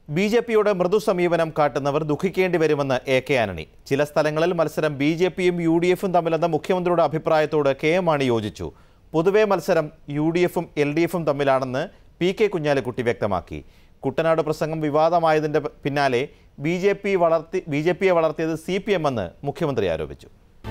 B J പിയുടെ മൃദു സമീപനം കാട്ടുന്നവർ ദുഃഖിക്കേണ്ടി വരുമെന്ന് എ കെ ആന്റണി ചില സ്ഥലങ്ങളിൽ മത്സരം ബി ജെ പിയും യു ഡി എഫും തമ്മിലെന്ന മുഖ്യമന്ത്രിയുടെ അഭിപ്രായത്തോട് കെ എം മാണി യോജിച്ചു പൊതുവെ മത്സരം യു ഡി എഫും എൽ ഡി എഫും തമ്മിലാണെന്ന് പി കെ കുഞ്ഞാലിക്കുട്ടി വ്യക്തമാക്കി കുട്ടനാട് പ്രസംഗം വിവാദമായതിന്റെ പിന്നാലെ ബി ജെ പി വളർത്തി ബി ജെ പിയെ വളർത്തിയത് സി പി എം എന്ന് മുഖ്യമന്ത്രി ആരോപിച്ചു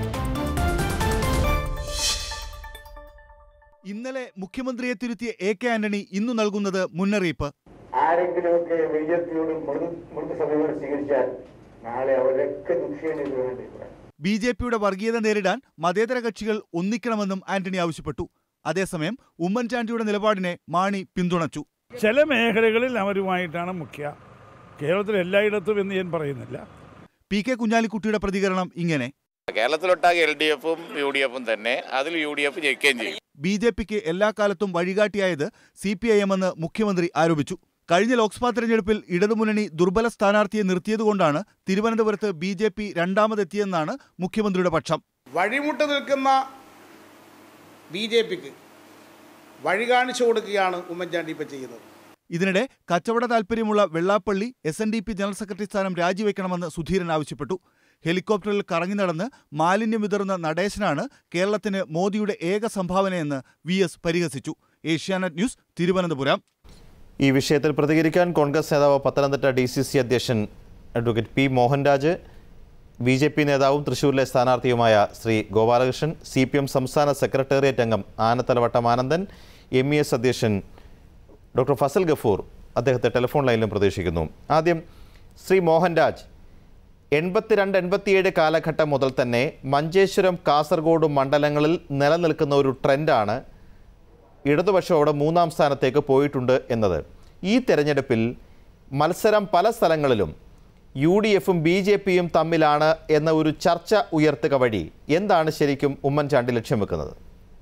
ഇന്നലെ മുഖ്യമന്ത്രിയെ തിരുത്തിയ എ കെ ആന്റണി ഇന്നു നൽകുന്നത് മുന്നറിയിപ്പ് ആരെങ്കിലുമൊക്കെ ബി ജെ പിയോട് മൃദു മൃദു സമീപനം സ്വീകരിച്ചാൽ നാളെ അവരൊക്കെ ദുഃഖിയേണ്ടി വരുമെന്ന് അഭിപ്രായം ബി ജെ പിയുടെ വർഗീയത നേരിടാൻ മതേതര കക്ഷികൾ ഒന്നിക്കണമെന്നും ആന്റണി ആവശ്യപ്പെട്ടു അതേസമയം ഉമ്മൻചാണ്ടിയുടെ നിലപാടിനെ മാണി പിന്തുണച്ചു ചില മേഖലകളിൽ അവരുമായിട്ടാണ് മുഖ്യ കേരളത്തിൽ എല്ലായിടത്തും എന്ന് ഞാൻ പറയുന്നില്ല പി കെ കുഞ്ഞാലിക്കുട്ടിയുടെ പ്രതികരണം ഇങ്ങനെ കേരളത്തിലൊട്ടാകെ എൽ ഡി എഫും യു ഡി എഫും തന്നെ അതിൽ യു ഡി എഫ് ജയിക്കുകയും ചെയ്യും ബി ജെ പിക്ക് എല്ലാ കാലത്തും വഴികാട്ടിയായത് സി പി ഐ എം എന്ന് മുഖ്യമന്ത്രി ആരോപിച്ചു കഴിഞ്ഞ ലോക്സഭാ തെരഞ്ഞെടുപ്പിൽ ഇടതുമുന്നണി ദുർബല സ്ഥാനാർത്ഥിയെ നിർത്തിയതുകൊണ്ടാണ് തിരുവനന്തപുരത്ത് ബി ജെ പി രണ്ടാമതെത്തിയെന്നാണ് മുഖ്യമന്ത്രിയുടെ പക്ഷം വഴിമുട്ട് നിൽക്കുന്ന ബി ജെ പിക്ക് വഴി കാണിച്ചു കൊടുക്കുകയാണ് ഉമ്മൻചാണ്ടി ഇപ്പം ചെയ്യുന്നത് ഇതിനിടെ കച്ചവട താൽപ്പര്യമുള്ള Vellappally S N D P general secretary സ്ഥാനം രാജിവെക്കണമെന്ന് സുധീരൻ ആവശ്യപ്പെട്ടു ഹെലികോപ്റ്ററിൽ കറങ്ങി നടന്ന് മാലിന്യം വിതറുന്ന നടേശനാണ് കേരളത്തിന് മോദിയുടെ ഏക സംഭാവനയെന്ന് വി എസ് പരിഹസിച്ചു ഏഷ്യാനെറ്റ് ന്യൂസ് തിരുവനന്തപുരം ഈ വിഷയത്തിൽ പ്രതികരിക്കാൻ കോൺഗ്രസ് നേതാവ് പത്തനംതിട്ട ഡി സി സി അധ്യക്ഷൻ advocate P Mohanraj B J P നേതാവും തൃശൂരിലെ സ്ഥാനാർത്ഥിയുമായ Shri Gopalakrishnan C P M സംസ്ഥാന സെക്രട്ടേറിയറ്റ് അംഗം Anathalavattom Anandan M E S അധ്യക്ഷൻ ഡോക്ടർ ഫസൽ ഗഫൂർ അദ്ദേഹത്തെ ടെലിഫോൺ ലൈനിലും പ്രതീക്ഷിക്കുന്നു ആദ്യം ശ്രീ മോഹൻരാജ് എൺപത്തിരണ്ട് എൺപത്തിയേഴ് കാലഘട്ടം മുതൽ തന്നെ മഞ്ചേശ്വരം കാസർഗോഡ് മണ്ഡലങ്ങളിൽ നിലനിൽക്കുന്ന ഒരു ട്രെൻഡാണ് ഇടതുപക്ഷം അവിടെ മൂന്നാം സ്ഥാനത്തേക്ക് പോയിട്ടുണ്ട് എന്നത് ഈ തെരഞ്ഞെടുപ്പിൽ മത്സരം പല സ്ഥലങ്ങളിലും യു ഡി എഫും ബി ജെ പിയും തമ്മിലാണ് എന്ന ഒരു ചർച്ച ഉയർത്തുക വഴി എന്താണ് ശരിക്കും ഉമ്മൻചാണ്ടി ലക്ഷ്യം വെക്കുന്നത്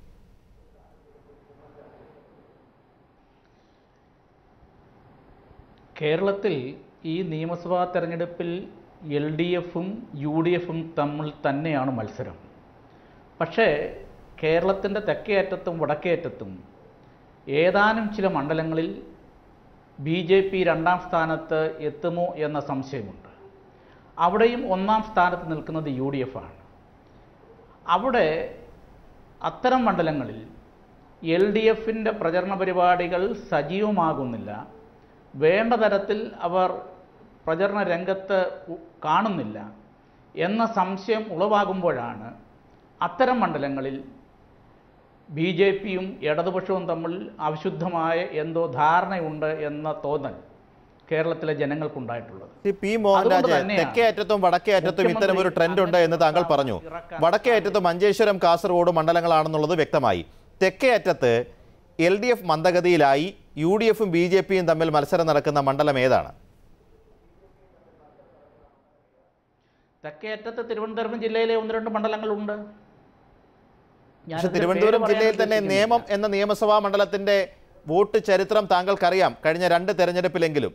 കേരളത്തിൽ ഈ നിയമസഭാ തെരഞ്ഞെടുപ്പിൽ എൽ ഡി എഫും യു ഡി എഫും തമ്മിൽ തന്നെയാണ് മത്സരം പക്ഷേ കേരളത്തിൻ്റെ തെക്കേ അറ്റത്തും വടക്കേ അറ്റത്തും ഏതാനും ചില മണ്ഡലങ്ങളിൽ ബി ജെ പി രണ്ടാം സ്ഥാനത്ത് എത്തുമോ എന്ന സംശയമുണ്ട് അവിടെയും ഒന്നാം സ്ഥാനത്ത് നിൽക്കുന്നത് യു ഡി എഫ് ആണ് അവിടെ അത്തരം മണ്ഡലങ്ങളിൽ എൽ ഡി എഫിൻ്റെ പ്രചരണ പരിപാടികൾ സജീവമാകുന്നില്ല വേണ്ട തരത്തിൽ അവർ പ്രചരണ രംഗത്ത് ഉ- കാണുന്നില്ല എന്ന സംശയം ഉളവാകുമ്പോഴാണ് അത്തരം മണ്ഡലങ്ങളിൽ ബി ജെ പിയും ഇടതുപക്ഷവും തമ്മിൽ അവിശുദ്ധമായ എന്തോ ധാരണയുണ്ട് എന്ന തോന്നൽ കേരളത്തിലെ ജനങ്ങൾക്കുണ്ടായിട്ടുള്ളത് ശ്രീ പി മോഹൻരാജ് അതുകൊണ്ട് തന്നെയാണ് തെക്കേ അറ്റത്തും വടക്കേ അറ്റത്തും ഇത്തരം ഒരു ട്രെൻഡ് ഉണ്ട് എന്ന് താങ്കൾ പറഞ്ഞു ഇറക്കാൻ വടക്കേ അറ്റത്ത് മഞ്ചേശ്വരം കാസർഗോഡ് മണ്ഡലങ്ങളാണെന്നുള്ളത് വ്യക്തമായി തെക്കേ അറ്റത്ത് എൽ ഡി എഫ് മന്ദഗതിയിലായി യു ഡി എഫും ബി ജെ പിയും തമ്മിൽ മത്സരം നടക്കുന്ന മണ്ഡലം ഏതാണ് തെക്കേ അറ്റത്ത് തിരുവനന്തപുരം ജില്ലയിലെ ഒന്ന് രണ്ട് മണ്ഡലങ്ങളുണ്ട് പക്ഷെ ഞാനതിന്റെ തിരുവനന്തപുരം പേര് ജില്ലയിൽ പറയാൻ തന്നെ ഉദ്ദേശിക്കുന്നില്ല. നിയമം എന്ന നിയമസഭാ മണ്ഡലത്തിന്റെ വോട്ട് ചരിത്രം താങ്കൾക്കറിയാം കഴിഞ്ഞ രണ്ട് തെരഞ്ഞെടുപ്പിലെങ്കിലും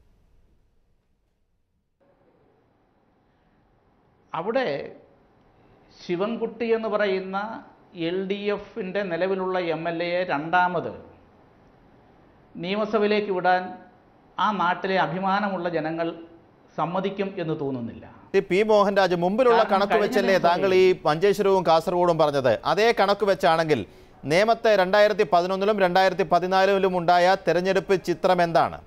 അവിടെ ശിവൻകുട്ടി എന്ന് പറയുന്ന എൽ ഡി എഫിൻ്റെ നിലവിലുള്ള എം എൽ എയെ രണ്ടാമത് നിയമസഭയിലേക്ക് വിടാൻ ആ നാട്ടിലെ അഭിമാനമുള്ള ജനങ്ങൾ സമ്മതിക്കും എന്ന് തോന്നുന്നില്ല ശ്രീ പി മോഹൻരാജ് മുമ്പിലുള്ള കാരണം കണക്ക് കഴിഞ്ഞ വെച്ചല്ലേ നിയമസഭയിൽ- താങ്കൾ ഈ മഞ്ചേശ്വരവും കാസർഗോഡും പറഞ്ഞത് അതേ കണക്ക് വെച്ചാണെങ്കിൽ നേമത്തെ രണ്ടായിരത്തി പതിനൊന്നിലും രണ്ടായിരത്തി പതിനാലിലും ഉണ്ടായ തെരഞ്ഞെടുപ്പ് ചിത്രം എന്താണ്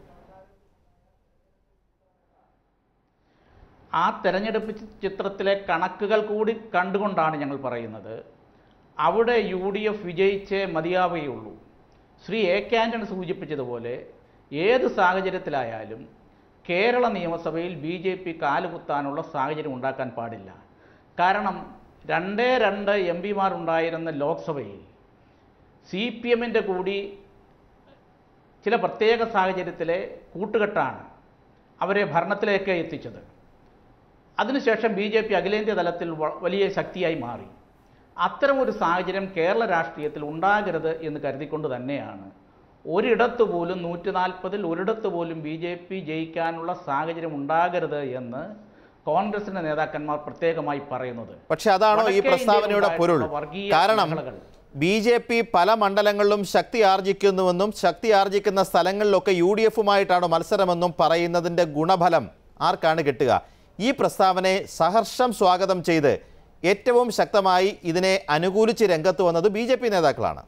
ആ തെരഞ്ഞെടുപ്പ് ചി- ചിത്രത്തിലെ കണക്കുകൾ കൂടി കണ്ടുകൊണ്ടാണ് ഞങ്ങൾ പറയുന്നത് അവിടെ യു ഡി എഫ് വിജയിച്ചേ മതിയാവുകയുള്ളൂ ശ്രീ എ കെ ആന്റണി സൂചിപ്പിച്ചതുപോലെ ഏത് സാഹചര്യത്തിലായാലും കേരള നിയമസഭയിൽ ബി ജെ പി കാലുകുത്താനുള്ള സാഹചര്യം ഉണ്ടാക്കാൻ പാടില്ല കാരണം രണ്ടേ രണ്ട് എം പിമാരുണ്ടായിരുന്ന ലോക്സഭയിൽ സി പി എമ്മിൻ്റെ കൂടി ചില പ്രത്യേക സാഹചര്യത്തിലെ കൂട്ടുകെട്ടാണ് അവരെ ഭരണത്തിലേക്ക് എത്തിച്ചത് അതിനുശേഷം ബി ജെ പി അഖിലേന്ത്യാ തലത്തിൽ വ- വലിയ ശക്തിയായി മാറി അത്തരം ഒരു സാഹചര്യം കേരള രാഷ്ട്രീയത്തിൽ ഉണ്ടാകരുത് എന്ന് കരുതിക്കൊണ്ട് തന്നെയാണ് ഒരിടത്ത് പോലും നൂറ്റി നാൽപ്പതിൽ ഒരിടത്ത് പോലും ബി ജെ പി ജയിക്കാനുള്ള സാഹചര്യം ഉണ്ടാകരുത് എന്ന് കോൺഗ്രസിന്റെ നേതാക്കന്മാർ പ്രത്യേകമായി പറയുന്നത് പക്ഷെ അതാണോ ഈ വടക്കേ പ്രസ്താവനയുടെ ഇന്ത്യയിൽ പൊരുൾ ഉണ്ടായിട്ടുള്ള വർഗീയ കാരണം മേഖലകൾ ബി ജെ പി പല മണ്ഡലങ്ങളിലും ശക്തി ആർജിക്കുന്നുവെന്നും ശക്തി ആർജിക്കുന്ന സ്ഥലങ്ങളിലൊക്കെ യു ഡി എഫുമായിട്ടാണ് മത്സരമെന്നും പറയുന്നതിൻ്റെ ഗുണഫലം ആർക്കാണ് കിട്ടുക ഈ പ്രസ്താവനയെ സഹർഷം സ്വാഗതം ചെയ്ത് ഏറ്റവും ശക്തമായി ഇതിനെ അനുകൂലിച്ച് രംഗത്ത് വന്നത് ബി ജെ പി നേതാക്കളാണ്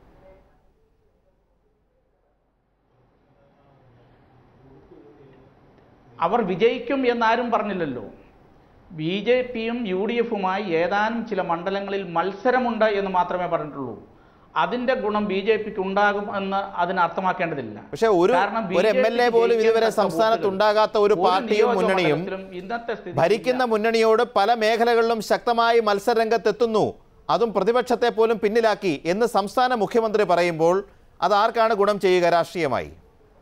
അവർ വിജയിക്കും എന്നാരും പറഞ്ഞില്ലല്ലോ ബി ജെ പിയും യു ഡി എഫുമായി ഏതാനും ചില മണ്ഡലങ്ങളിൽ മത്സരമുണ്ട് എന്ന് മാത്രമേ പറഞ്ഞിട്ടുള്ളൂ അതിന്റെ ഗുണം ബി ജെ പിക്ക് ഉണ്ടാകും എന്ന് അതിന് അർത്ഥമാക്കേണ്ടതില്ല പക്ഷേ ഒരു കാരണം ഒരു എം എൽ എ BJP പോലും ഇതുവരെ ജയിക്കാൻ സംസ്ഥാനത്ത് വോട്ടുകൾ ഉണ്ടാകാത്ത ഒരു ഒരു പാർട്ടിയും നിയോജക മുന്നണിയും മണ്ഡലത്തിലും ഇന്നത്തെ സ്ഥിതി ഭരിക്കുന്ന മുന്നണിയോട് പല മേഖലകളിലും ശക്തമായി മത്സരരംഗത്തെത്തുന്നു അതും പ്രതിപക്ഷത്തെ പോലും പിന്നിലാക്കി എന്ന് സംസ്ഥാന മുഖ്യമന്ത്രി പറയുമ്പോൾ അത് ആർക്കാണ് ഗുണം ചെയ്യുക രാഷ്ട്രീയമായി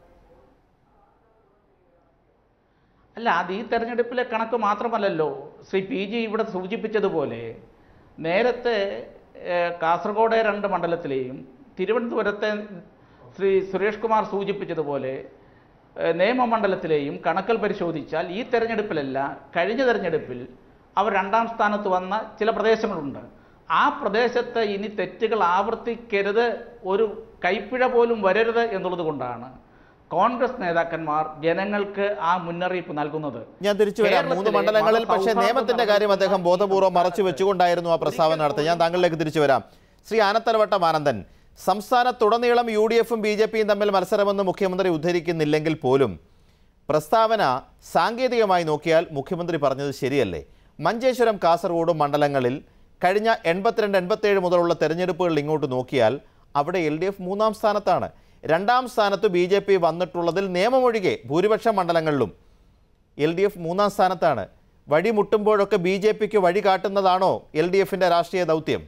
അല്ല അത് ഈ തെരഞ്ഞെടുപ്പിലെ കണക്ക് മാത്രമല്ലല്ലോ ശ്രീ പി ജി ഇവിടെ സൂചിപ്പിച്ചതുപോലെ നേരത്തെ ഏഹ്, കാസർഗോഡ് രണ്ട് മണ്ഡലത്തിലെയും തിരുവനന്തപുരത്തെ ശ്രീ സുരേഷ് കുമാർ സൂചിപ്പിച്ചതുപോലെ ഏഹ്, നിയമമണ്ഡലത്തിലെയും കണക്കൽ പരിശോധിച്ചാൽ ഈ തെരഞ്ഞെടുപ്പിലല്ല കഴിഞ്ഞ തെരഞ്ഞെടുപ്പിൽ അവർ രണ്ടാം സ്ഥാനത്ത് വന്ന ചില പ്രദേശങ്ങളുണ്ട് ആ പ്രദേശത്ത് ഇനി തെറ്റുകൾ ആവർത്തിക്കരുത് ഒരു കൈപ്പിഴ പോലും വരരുത് എന്നുള്ളത് കൊണ്ടാണ് കോൺഗ്രസ് നേതാക്കന്മാർ ജനങ്ങൾക്ക് ആ മുന്നറിയിപ്പ് നൽകുന്നത് ഞാൻ തിരിച്ചു വരാം മൂന്ന് കേരളത്തിലെ മണ്ഡലങ്ങളിൽ പക്ഷേ മതസൗഹാർദ്ദം നിയമത്തിന്റെ കാര്യം അദ്ദേഹം നടത്തുന്ന ബോധപൂർവ്വം മറച്ചു വെച്ചുകൊണ്ടായിരുന്നു ആ പ്രസ്താവന നടത്തുന്നത് ഞാൻ താങ്കളിലേക്ക് തിരിച്ചു വരാം ശ്രീ ആനത്തലവട്ടം ആനന്ദൻ സംസ്ഥാനത്തുടനീളം യു ഡി എഫും ബി ജെ പിയും തമ്മിൽ മത്സരമെന്ന് മുഖ്യമന്ത്രി ഉദ്ധരിക്കുന്നില്ലെങ്കിൽ പോലും പ്രസ്താവന സാങ്കേതികമായി നോക്കിയാൽ മുഖ്യമന്ത്രി പറഞ്ഞത് ശരിയല്ലേ മഞ്ചേശ്വരം കാസർഗോഡ് മണ്ഡലങ്ങളിൽ കഴിഞ്ഞ എൺപത്തിരണ്ട് എൺപത്തേഴ് മുതലുള്ള തെരഞ്ഞെടുപ്പുകൾ ഇങ്ങോട്ട് നോക്കിയാൽ അവിടെ എൽ ഡി എഫ് മൂന്നാം സ്ഥാനത്താണ് രണ്ടാം സ്ഥാനത്ത് ബി ജെ പി വന്നിട്ടുള്ളതിൽ നിയമമൊഴികെ ഭൂരിപക്ഷ മണ്ഡലങ്ങളിലും എൽ ഡി എഫ് മൂന്നാം സ്ഥാനത്താണ് വഴിമുട്ടുമ്പോഴൊക്കെ ബി ജെ പിക്ക് വഴി കാട്ടുന്നതാണോ എൽ ഡി എഫിന്റെ രാഷ്ട്രീയ ദൗത്യം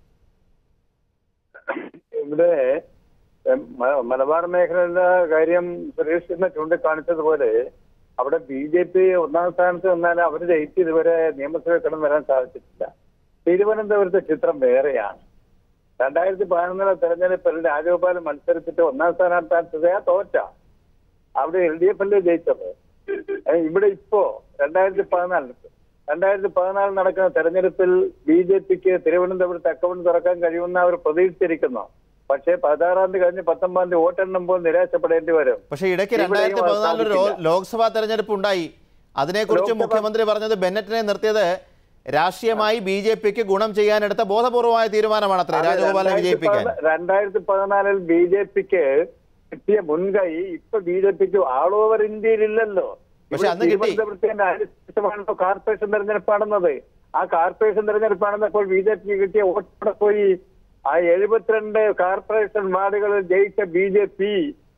ഇവിടെ എം, മ- മലബാർ മേഖലയുടെ കാര്യം സുരേഷ് എന്നെ ചൂണ്ടിക്കാണിച്ചതുപോലെ അവിടെ ബി ജെ പി ഒന്നാം സ്ഥാനത്ത് നിന്നാൽ അവർ ജയിച്ച് ഇതുവരെ നിയമസഭയിൽ കടന്നു വരാൻ സാധിച്ചിട്ടില്ല തിരുവനന്തപുരത്തെ ചിത്രം വേറെയാണ് രണ്ടായിരത്തി പതിനൊന്നിലെ തെരഞ്ഞെടുപ്പിൽ രാജഗോപാൽ മത്സരിച്ചിട്ട് ഒന്നാം സ്ഥാനത്താ തോറ്റ അവിടെ എൽ ഡി എഫ് അല്ലേ ജയിച്ചത് ഏ, ഇവിടെ ഇപ്പോ രണ്ടായിരത്തി പതിനാലിൽ രണ്ടായിരത്തി പതിനാലിൽ നടക്കുന്ന തെരഞ്ഞെടുപ്പിൽ ബി ജെ പിക്ക് തിരുവനന്തപുരത്ത് അക്കൗണ്ട് തുറക്കാൻ കഴിയുമെന്ന് അവർ പ്രതീക്ഷിച്ചിരിക്കുന്നു പക്ഷേ പതിനാറാം തീയതി കഴിഞ്ഞ് പത്തൊമ്പതാം തീയതി വോട്ടെണ്ണുമ്പോൾ നിരാശപ്പെടേണ്ടി വരും പക്ഷേ ഇടയ്ക്ക് ഇവിടെയും രണ്ടായിരത്തി അത് പതിനാലിൽ സാധിക്കില്ല. ലോക്സഭാ തെരഞ്ഞെടുപ്പ് ഉണ്ടായി അതിനെക്കുറിച്ച് ലോക്സഭ- മുഖ്യമന്ത്രി പറഞ്ഞത് ബെന്നറ്റിനെ നിർത്തിയത് രാഷ്ട്രീയമായി ബി ജെ പിക്ക് ഗുണം ചെയ്യാനെടുത്ത ബോധപൂർവമായ തീരുമാനമാണ് അത്ര അതെ, രാജഗോപാലിനെ രണ്ടായിരത്തി വിജയിപ്പിക്കാൻ പതിനാ- രണ്ടായിരത്തി പതിനാലിൽ ബി ജെ പിക്ക് കിട്ടിയ മുൻകൈ ഇപ്പൊ ബി ജെ പിക്ക് ആൾ ഓവർ ഇന്ത്യയിൽ ഇല്ലല്ലോ പക്ഷെ അന്ന് കിട്ടി. തിരുവനന്തപുരത്തിന്റെ അതിനുശേഷമാണല്ലോ കോർപ്പറേഷൻ തെരഞ്ഞെടുപ്പാണെന്നത് ആ കോർപ്പറേഷൻ തെരഞ്ഞെടുപ്പാണെന്നപ്പോൾ ബി ജെ പിക്ക് കിട്ടിയ വോട്ടോടെ പോയി ആ എഴുപത്തിരണ്ട് കോർപ്പറേഷൻ വാർഡുകളിൽ ജയിച്ച ബി ജെ പി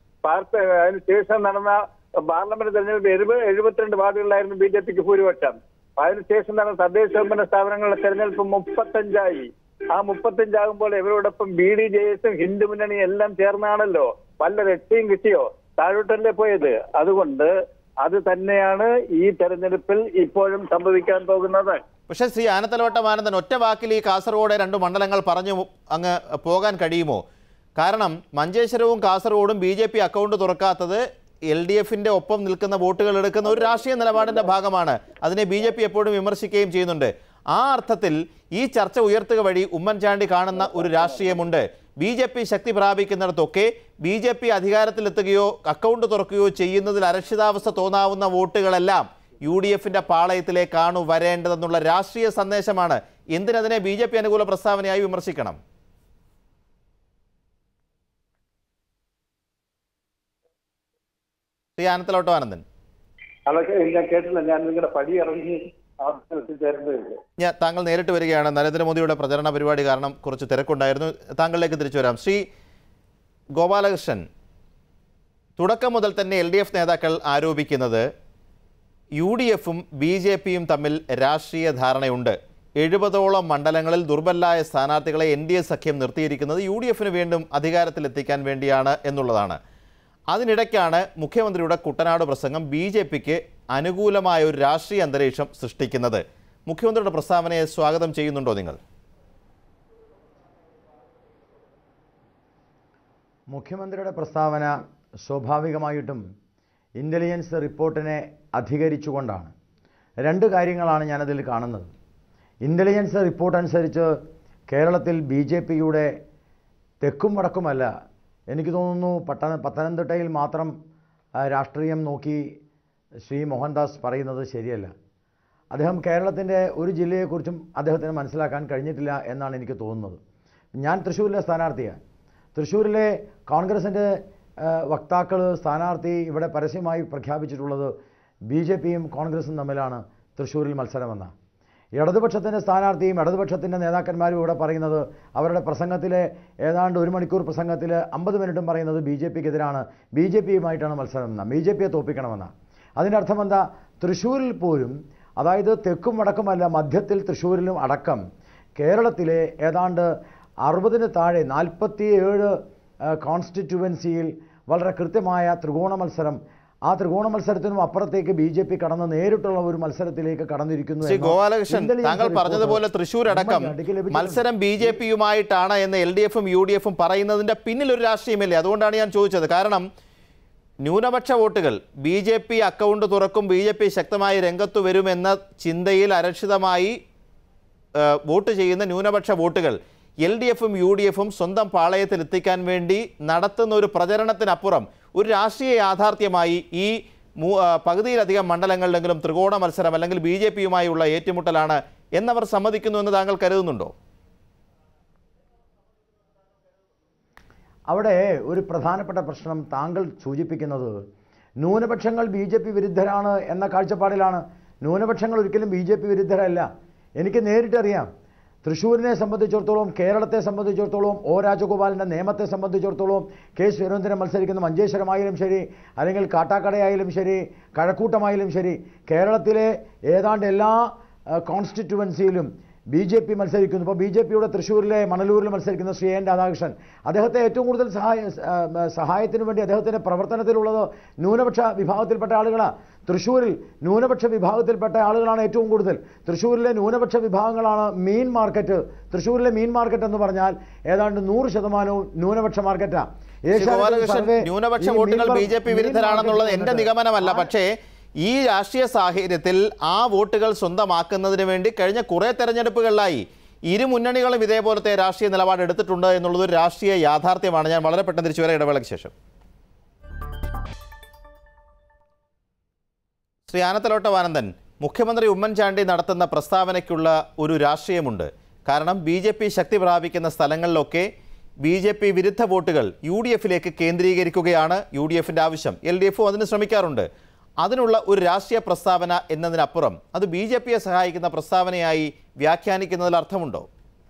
അതിനുശേഷം നടന്ന പാർലമെന്റ് തെരഞ്ഞെടുപ്പ് എഴുപത് എഴുപത്തിരണ്ട് വാർഡുകളിലായിരുന്നു ബി ജെ പിക്ക് ഭൂരിപക്ഷം അതിനുശേഷം നടന്ന തദ്ദേശ സ്വയംഭരണ സ്ഥാപനങ്ങളുടെ തെരഞ്ഞെടുപ്പ് മുപ്പത്തഞ്ചായി ആ മുപ്പത്തഞ്ചാകുമ്പോൾ ഇവരോടൊപ്പം ബി ഡി ജെ എസും ഹിന്ദു മുന്നണി എല്ലാം ചേർന്നാണല്ലോ വല്ല രക്ഷയും കിട്ടിയോ താഴോട്ടല്ലേ പോയത് അതുകൊണ്ട് അത് തന്നെയാണ് ഈ തെരഞ്ഞെടുപ്പിൽ ഇപ്പോഴും സംഭവിക്കാൻ പോകുന്നത് പക്ഷേ ശ്രീ ആനത്തലവട്ടം ആനന്ദൻ ഒറ്റ വാക്കിൽ ഈ കാസർഗോഡ് രണ്ട് മണ്ഡലങ്ങൾ പറഞ്ഞു അങ്ങ് പോകാൻ കഴിയുമോ കാരണം മഞ്ചേശ്വരവും കാസർഗോഡും ബി ജെ പി അക്കൗണ്ട് തുറക്കാത്തത് എൽ ഡി എഫിന്റെ ഒപ്പം നിൽക്കുന്ന വോട്ടുകൾ എടുക്കുന്ന ഒരു രാഷ്ട്രീയ നിലപാടിന്റെ ഭാഗമാണ് അതിനെ ബി ജെ പി എപ്പോഴും വിമർശിക്കുകയും ചെയ്യുന്നുണ്ട് ആ അർത്ഥത്തിൽ ഈ ചർച്ച ഉയർത്തുക വഴി ഉമ്മൻചാണ്ടി കാണുന്ന ഒരു രാഷ്ട്രീയമുണ്ട് ബി ജെ പി ശക്തി പ്രാപിക്കുന്നിടത്തൊക്കെ ബി ജെ പി അധികാരത്തിലെത്തുകയോ അക്കൗണ്ട് തുറക്കുകയോ ചെയ്യുന്നതിൽ അരക്ഷിതാവസ്ഥ തോന്നാവുന്ന വോട്ടുകളെല്ലാം യു ഡി എഫിന്റെ പാളയത്തിലേക്കാണ് വരേണ്ടതെന്നുള്ള രാഷ്ട്രീയ സന്ദേശമാണ് എന്തിനതിനെ ബി ജെ പി അനുകൂല പ്രസ്താവനയായി വിമർശിക്കണം ശ്രീ ആനത്തലോട്ടോ ആനന്ദൻ അതൊക്കെ ഞാൻ കേട്ടില്ല ഞാൻ നിങ്ങളുടെ പടി ഇറങ്ങി എത്തിച്ചേരേണ്ടതില്ല ഞാൻ താങ്കൾ നേരിട്ട് വരികയാണ് നരേന്ദ്രമോദിയുടെ പ്രചരണ പരിപാടി കാരണം കുറച്ച് തിരക്കുണ്ടായിരുന്നു താങ്കളിലേക്ക് തിരിച്ചു വരാം ശ്രീ ഗോപാലകൃഷ്ണൻ തുടക്കം മുതൽ തന്നെ എൽ ഡി എഫ് നേതാക്കൾ ആരോപിക്കുന്നത് യു ഡി എഫും ബി ജെ പിയും തമ്മിൽ രാഷ്ട്രീയ ധാരണയുണ്ട് എഴുപതോളം മണ്ഡലങ്ങളിൽ ദുർബലായ സ്ഥാനാർത്ഥികളെ എൻ ഡി എ സഖ്യം നിർത്തിയിരിക്കുന്നത് യു ഡി എഫിന് വീണ്ടും അധികാരത്തിലെത്തിക്കാൻ വേണ്ടിയാണ് എന്നുള്ളതാണ് അതിനിടയ്ക്കാണ് മുഖ്യമന്ത്രിയുടെ കുട്ടനാട് പ്രസംഗം ബി ജെ പിക്ക് അനുകൂലമായ ഒരു രാഷ്ട്രീയ അന്തരീക്ഷം സൃഷ്ടിക്കുന്നത് മുഖ്യമന്ത്രിയുടെ പ്രസ്താവനയെ സ്വാഗതം ചെയ്യുന്നുണ്ടോ നിങ്ങൾ മുഖ്യമന്ത്രിയുടെ പ്രസ്താവന സ്വാഭാവികമായിട്ടും ഇൻ്റലിജൻസ് റിപ്പോർട്ടിനെ അധികരിച്ചുകൊണ്ടാണ് രണ്ട് കാര്യങ്ങളാണ് ഞാനതിൽ കാണുന്നത് ഇൻ്റലിജൻസ് റിപ്പോർട്ട് അനുസരിച്ച് കേരളത്തിൽ ബി ജെ പിയുടെ തെക്കും വടക്കുമല്ല എനിക്ക് തോന്നുന്നു പട്ടണ പത്തനംതിട്ടയിൽ മാത്രം ആ, രാഷ്ട്രീയം നോക്കി ശ്രീ മോഹൻദാസ് പറയുന്നത് ശരിയല്ല അദ്ദേഹം കേരളത്തിൻ്റെ ഒരു ജില്ലയെക്കുറിച്ചും അദ്ദേഹത്തിന് മനസ്സിലാക്കാൻ കഴിഞ്ഞിട്ടില്ല എന്നാണ് എനിക്ക് തോന്നുന്നത് ഞാൻ തൃശ്ശൂരിലെ സ്ഥാനാർത്ഥിയാണ് തൃശ്ശൂരിലെ കോൺഗ്രസിൻ്റെ വക്താക്കൾ സ്ഥാനാർത്ഥി ഇവിടെ പരസ്യമായി പ്രഖ്യാപിച്ചിട്ടുള്ളത് ബി ജെ പിയും കോൺഗ്രസും തമ്മിലാണ് തൃശ്ശൂരിൽ മത്സരമെന്നാണ് ഇടതുപക്ഷത്തിൻ്റെ സ്ഥാനാർത്ഥിയും ഇടതുപക്ഷത്തിൻ്റെ നേതാക്കന്മാരും ഇവിടെ പറയുന്നത് അവരുടെ പ്രസംഗത്തിലെ ഏതാണ്ട് ഒരു മണിക്കൂർ പ്രസംഗത്തിൽ അമ്പത് മിനിറ്റും പറയുന്നത് ബി ജെ പിക്കെതിരാണ് ബി ജെ പിയുമായിട്ടാണ് മത്സരം എന്ന ബി ജെ പിയെ തോപ്പിക്കണമെന്നാണ് അതിൻ്റെ അർത്ഥം എന്താ തൃശ്ശൂരിൽ പോലും അതായത് തെക്കും വടക്കുമല്ല മധ്യത്തിൽ തൃശ്ശൂരിലും അടക്കം കേരളത്തിലെ ഏതാണ്ട് അറുപതിന് താഴെ നാൽപ്പത്തി ഏഴ് കോൺസ്റ്റിറ്റ്യുവൻസിയിൽ വളരെ കൃത്യമായ ത്രികോണ മത്സരം ആ ത്രികോണ മത്സരത്തിനും അപ്പുറത്തേക്ക് ബി ജെ പി കടന്ന് നേരിട്ടുള്ള ഒരു മത്സരത്തിലേക്ക് കടന്നിരിക്കുന്നു ശ്രീ എന്ന് ഗോപാലകൃഷ്ണൻ ഇന്റലിജൻസ് താങ്കൾ റിപ്പോർട്ട് പറഞ്ഞതുപോലെ തൃശൂർ അടക്കം ഉമ്മൻചാണ്ടിക്ക് ലഭിച്ചിട്ടുണ്ട്. മത്സരം ബി ജെ പിയുമായിട്ടാണ് എന്ന് എൽ ഡി എഫും യു ഡി എഫും പറയുന്നതിന്റെ പിന്നിൽ ഒരു രാഷ്ട്രീയമില്ലേ അതുകൊണ്ടാണ് ഞാൻ ചോദിച്ചത് കാരണം ന്യൂനപക്ഷ വോട്ടുകൾ ബി ജെ പി അക്കൗണ്ട് തുറക്കും ബി ജെ പി ശക്തമായി രംഗത്തു വരുമെന്ന ചിന്തയിൽ അരക്ഷിതമായി ഏഹ്, വോട്ട് ചെയ്യുന്ന ന്യൂനപക്ഷ വോട്ടുകൾ എൽ ഡി എഫും യു ഡി എഫും സ്വന്തം പാളയത്തിൽ എത്തിക്കാൻ വേണ്ടി നടത്തുന്ന ഒരു പ്രചരണത്തിനപ്പുറം ഒരു രാഷ്ട്രീയ യാഥാർത്ഥ്യമായി ഈ മൂ- ആ, പകുതിയിലധികം മണ്ഡലങ്ങളിലെങ്കിലും ത്രികോണ മത്സരം അല്ലെങ്കിൽ ബി ജെ പിയുമായുള്ള ഏറ്റുമുട്ടലാണ് എന്നവർ സമ്മതിക്കുന്നു എന്ന് താങ്കൾ കരുതുന്നുണ്ടോ അവിടെ ഒരു പ്രധാനപ്പെട്ട പ്രശ്നം താങ്കൾ സൂചിപ്പിക്കുന്നത് ന്യൂനപക്ഷങ്ങൾ ബി ജെ പി വിരുദ്ധരാണ് എന്ന കാഴ്ചപ്പാടിലാണ് ന്യൂനപക്ഷങ്ങൾ ഒരിക്കലും ബി ജെ പി വിരുദ്ധരല്ല എനിക്ക് നേരിട്ടറിയാം തൃശ്ശൂരിനെ സംബന്ധിച്ചിടത്തോളം കേരളത്തെ സംബന്ധിച്ചിടത്തോളം ഒ രാജഗോപാലിൻ്റെ നിയമത്തെ സംബന്ധിച്ചിടത്തോളം കെ സുരേന്ദ്രൻ മത്സരിക്കുന്ന മഞ്ചേശ്വരമായാലും ശരി അല്ലെങ്കിൽ കാട്ടാക്കടയായാലും ശരി കഴക്കൂട്ടമായാലും ശരി കേരളത്തിലെ ഏതാണ്ട് എല്ലാ കോൺസ്റ്റിറ്റ്യുവൻസിയിലും ബി ജെ പി മത്സരിക്കുന്നു ഇപ്പോൾ ബി ജെ പിയുടെ തൃശ്ശൂരിലെ മണലൂരിൽ മത്സരിക്കുന്ന ശ്രീ എൻ രാധാകൃഷ്ണൻ അദ്ദേഹത്തെ ഏറ്റവും കൂടുതൽ സഹായ ആ, സഹായത്തിന് വേണ്ടി അദ്ദേഹത്തിൻ്റെ പ്രവർത്തനത്തിലുള്ളത് ന്യൂനപക്ഷ വിഭാഗത്തിൽപ്പെട്ട ആളുകളാണ് തൃശ്ശൂരിൽ ന്യൂനപക്ഷ വിഭാഗത്തിൽപ്പെട്ട ആളുകളാണ് ഏറ്റവും കൂടുതൽ തൃശ്ശൂരിലെ ന്യൂനപക്ഷ വിഭാഗങ്ങളാണ് മീൻ മാർക്കറ്റ് തൃശ്ശൂരിലെ മീൻ മാർക്കറ്റ് എന്ന് പറഞ്ഞാൽ ഏതാണ്ട് നൂറ് ശതമാനവും ന്യൂനപക്ഷ മാർക്കറ്റാണ് ശ്രീ ഗോപാലകൃഷ്ണൻ ന്യൂനപക്ഷ വോട്ടുകൾ ബി ജെ പി വിരുദ്ധരാണെന്നുള്ളത് എന്റെ നിഗമനമല്ല പക്ഷേ ഈ രാഷ്ട്രീയ സാഹചര്യത്തിൽ ആ വോട്ടുകൾ സ്വന്തമാക്കുന്നതിന് വേണ്ടി കഴിഞ്ഞ കുറെ തെരഞ്ഞെടുപ്പുകളിലായി ഇരു മുന്നണികളും ഇതേപോലത്തെ രാഷ്ട്രീയ നിലപാട് എടുത്തിട്ടുണ്ട് എന്നുള്ളത് ഒരു രാഷ്ട്രീയ യാഥാർത്ഥ്യമാണ് ഞാൻ വളരെ പെട്ടെന്ന് തിരിച്ചു വരാം ഇടവേളയ്ക്ക് ശേഷം ശ്രീ ആനത്തലോട്ടവാനന്ദൻ മുഖ്യമന്ത്രി ഉമ്മൻചാണ്ടി നടത്തുന്ന പ്രസ്താവനയ്ക്കുള്ള ഒരു രാഷ്ട്രീയമുണ്ട് കാരണം ബി ജെ പി ശക്തി പ്രാപിക്കുന്ന സ്ഥലങ്ങളിലൊക്കെ ബി ജെ പി വിരുദ്ധ വോട്ടുകൾ യു ഡി എഫിലേക്ക് കേന്ദ്രീകരിക്കുകയാണ് യു ഡി എഫിൻ്റെ ആവശ്യം എൽ ഡി എഫും അതിന് ശ്രമിക്കാറുണ്ട് അതിനുള്ള ഒരു രാഷ്ട്രീയ പ്രസ്താവന എന്നതിനപ്പുറം അത് ബി ജെ പിയെ സഹായിക്കുന്ന പ്രസ്താവനയായി വ്യാഖ്യാനിക്കുന്നതിൽ അർത്ഥമുണ്ടോ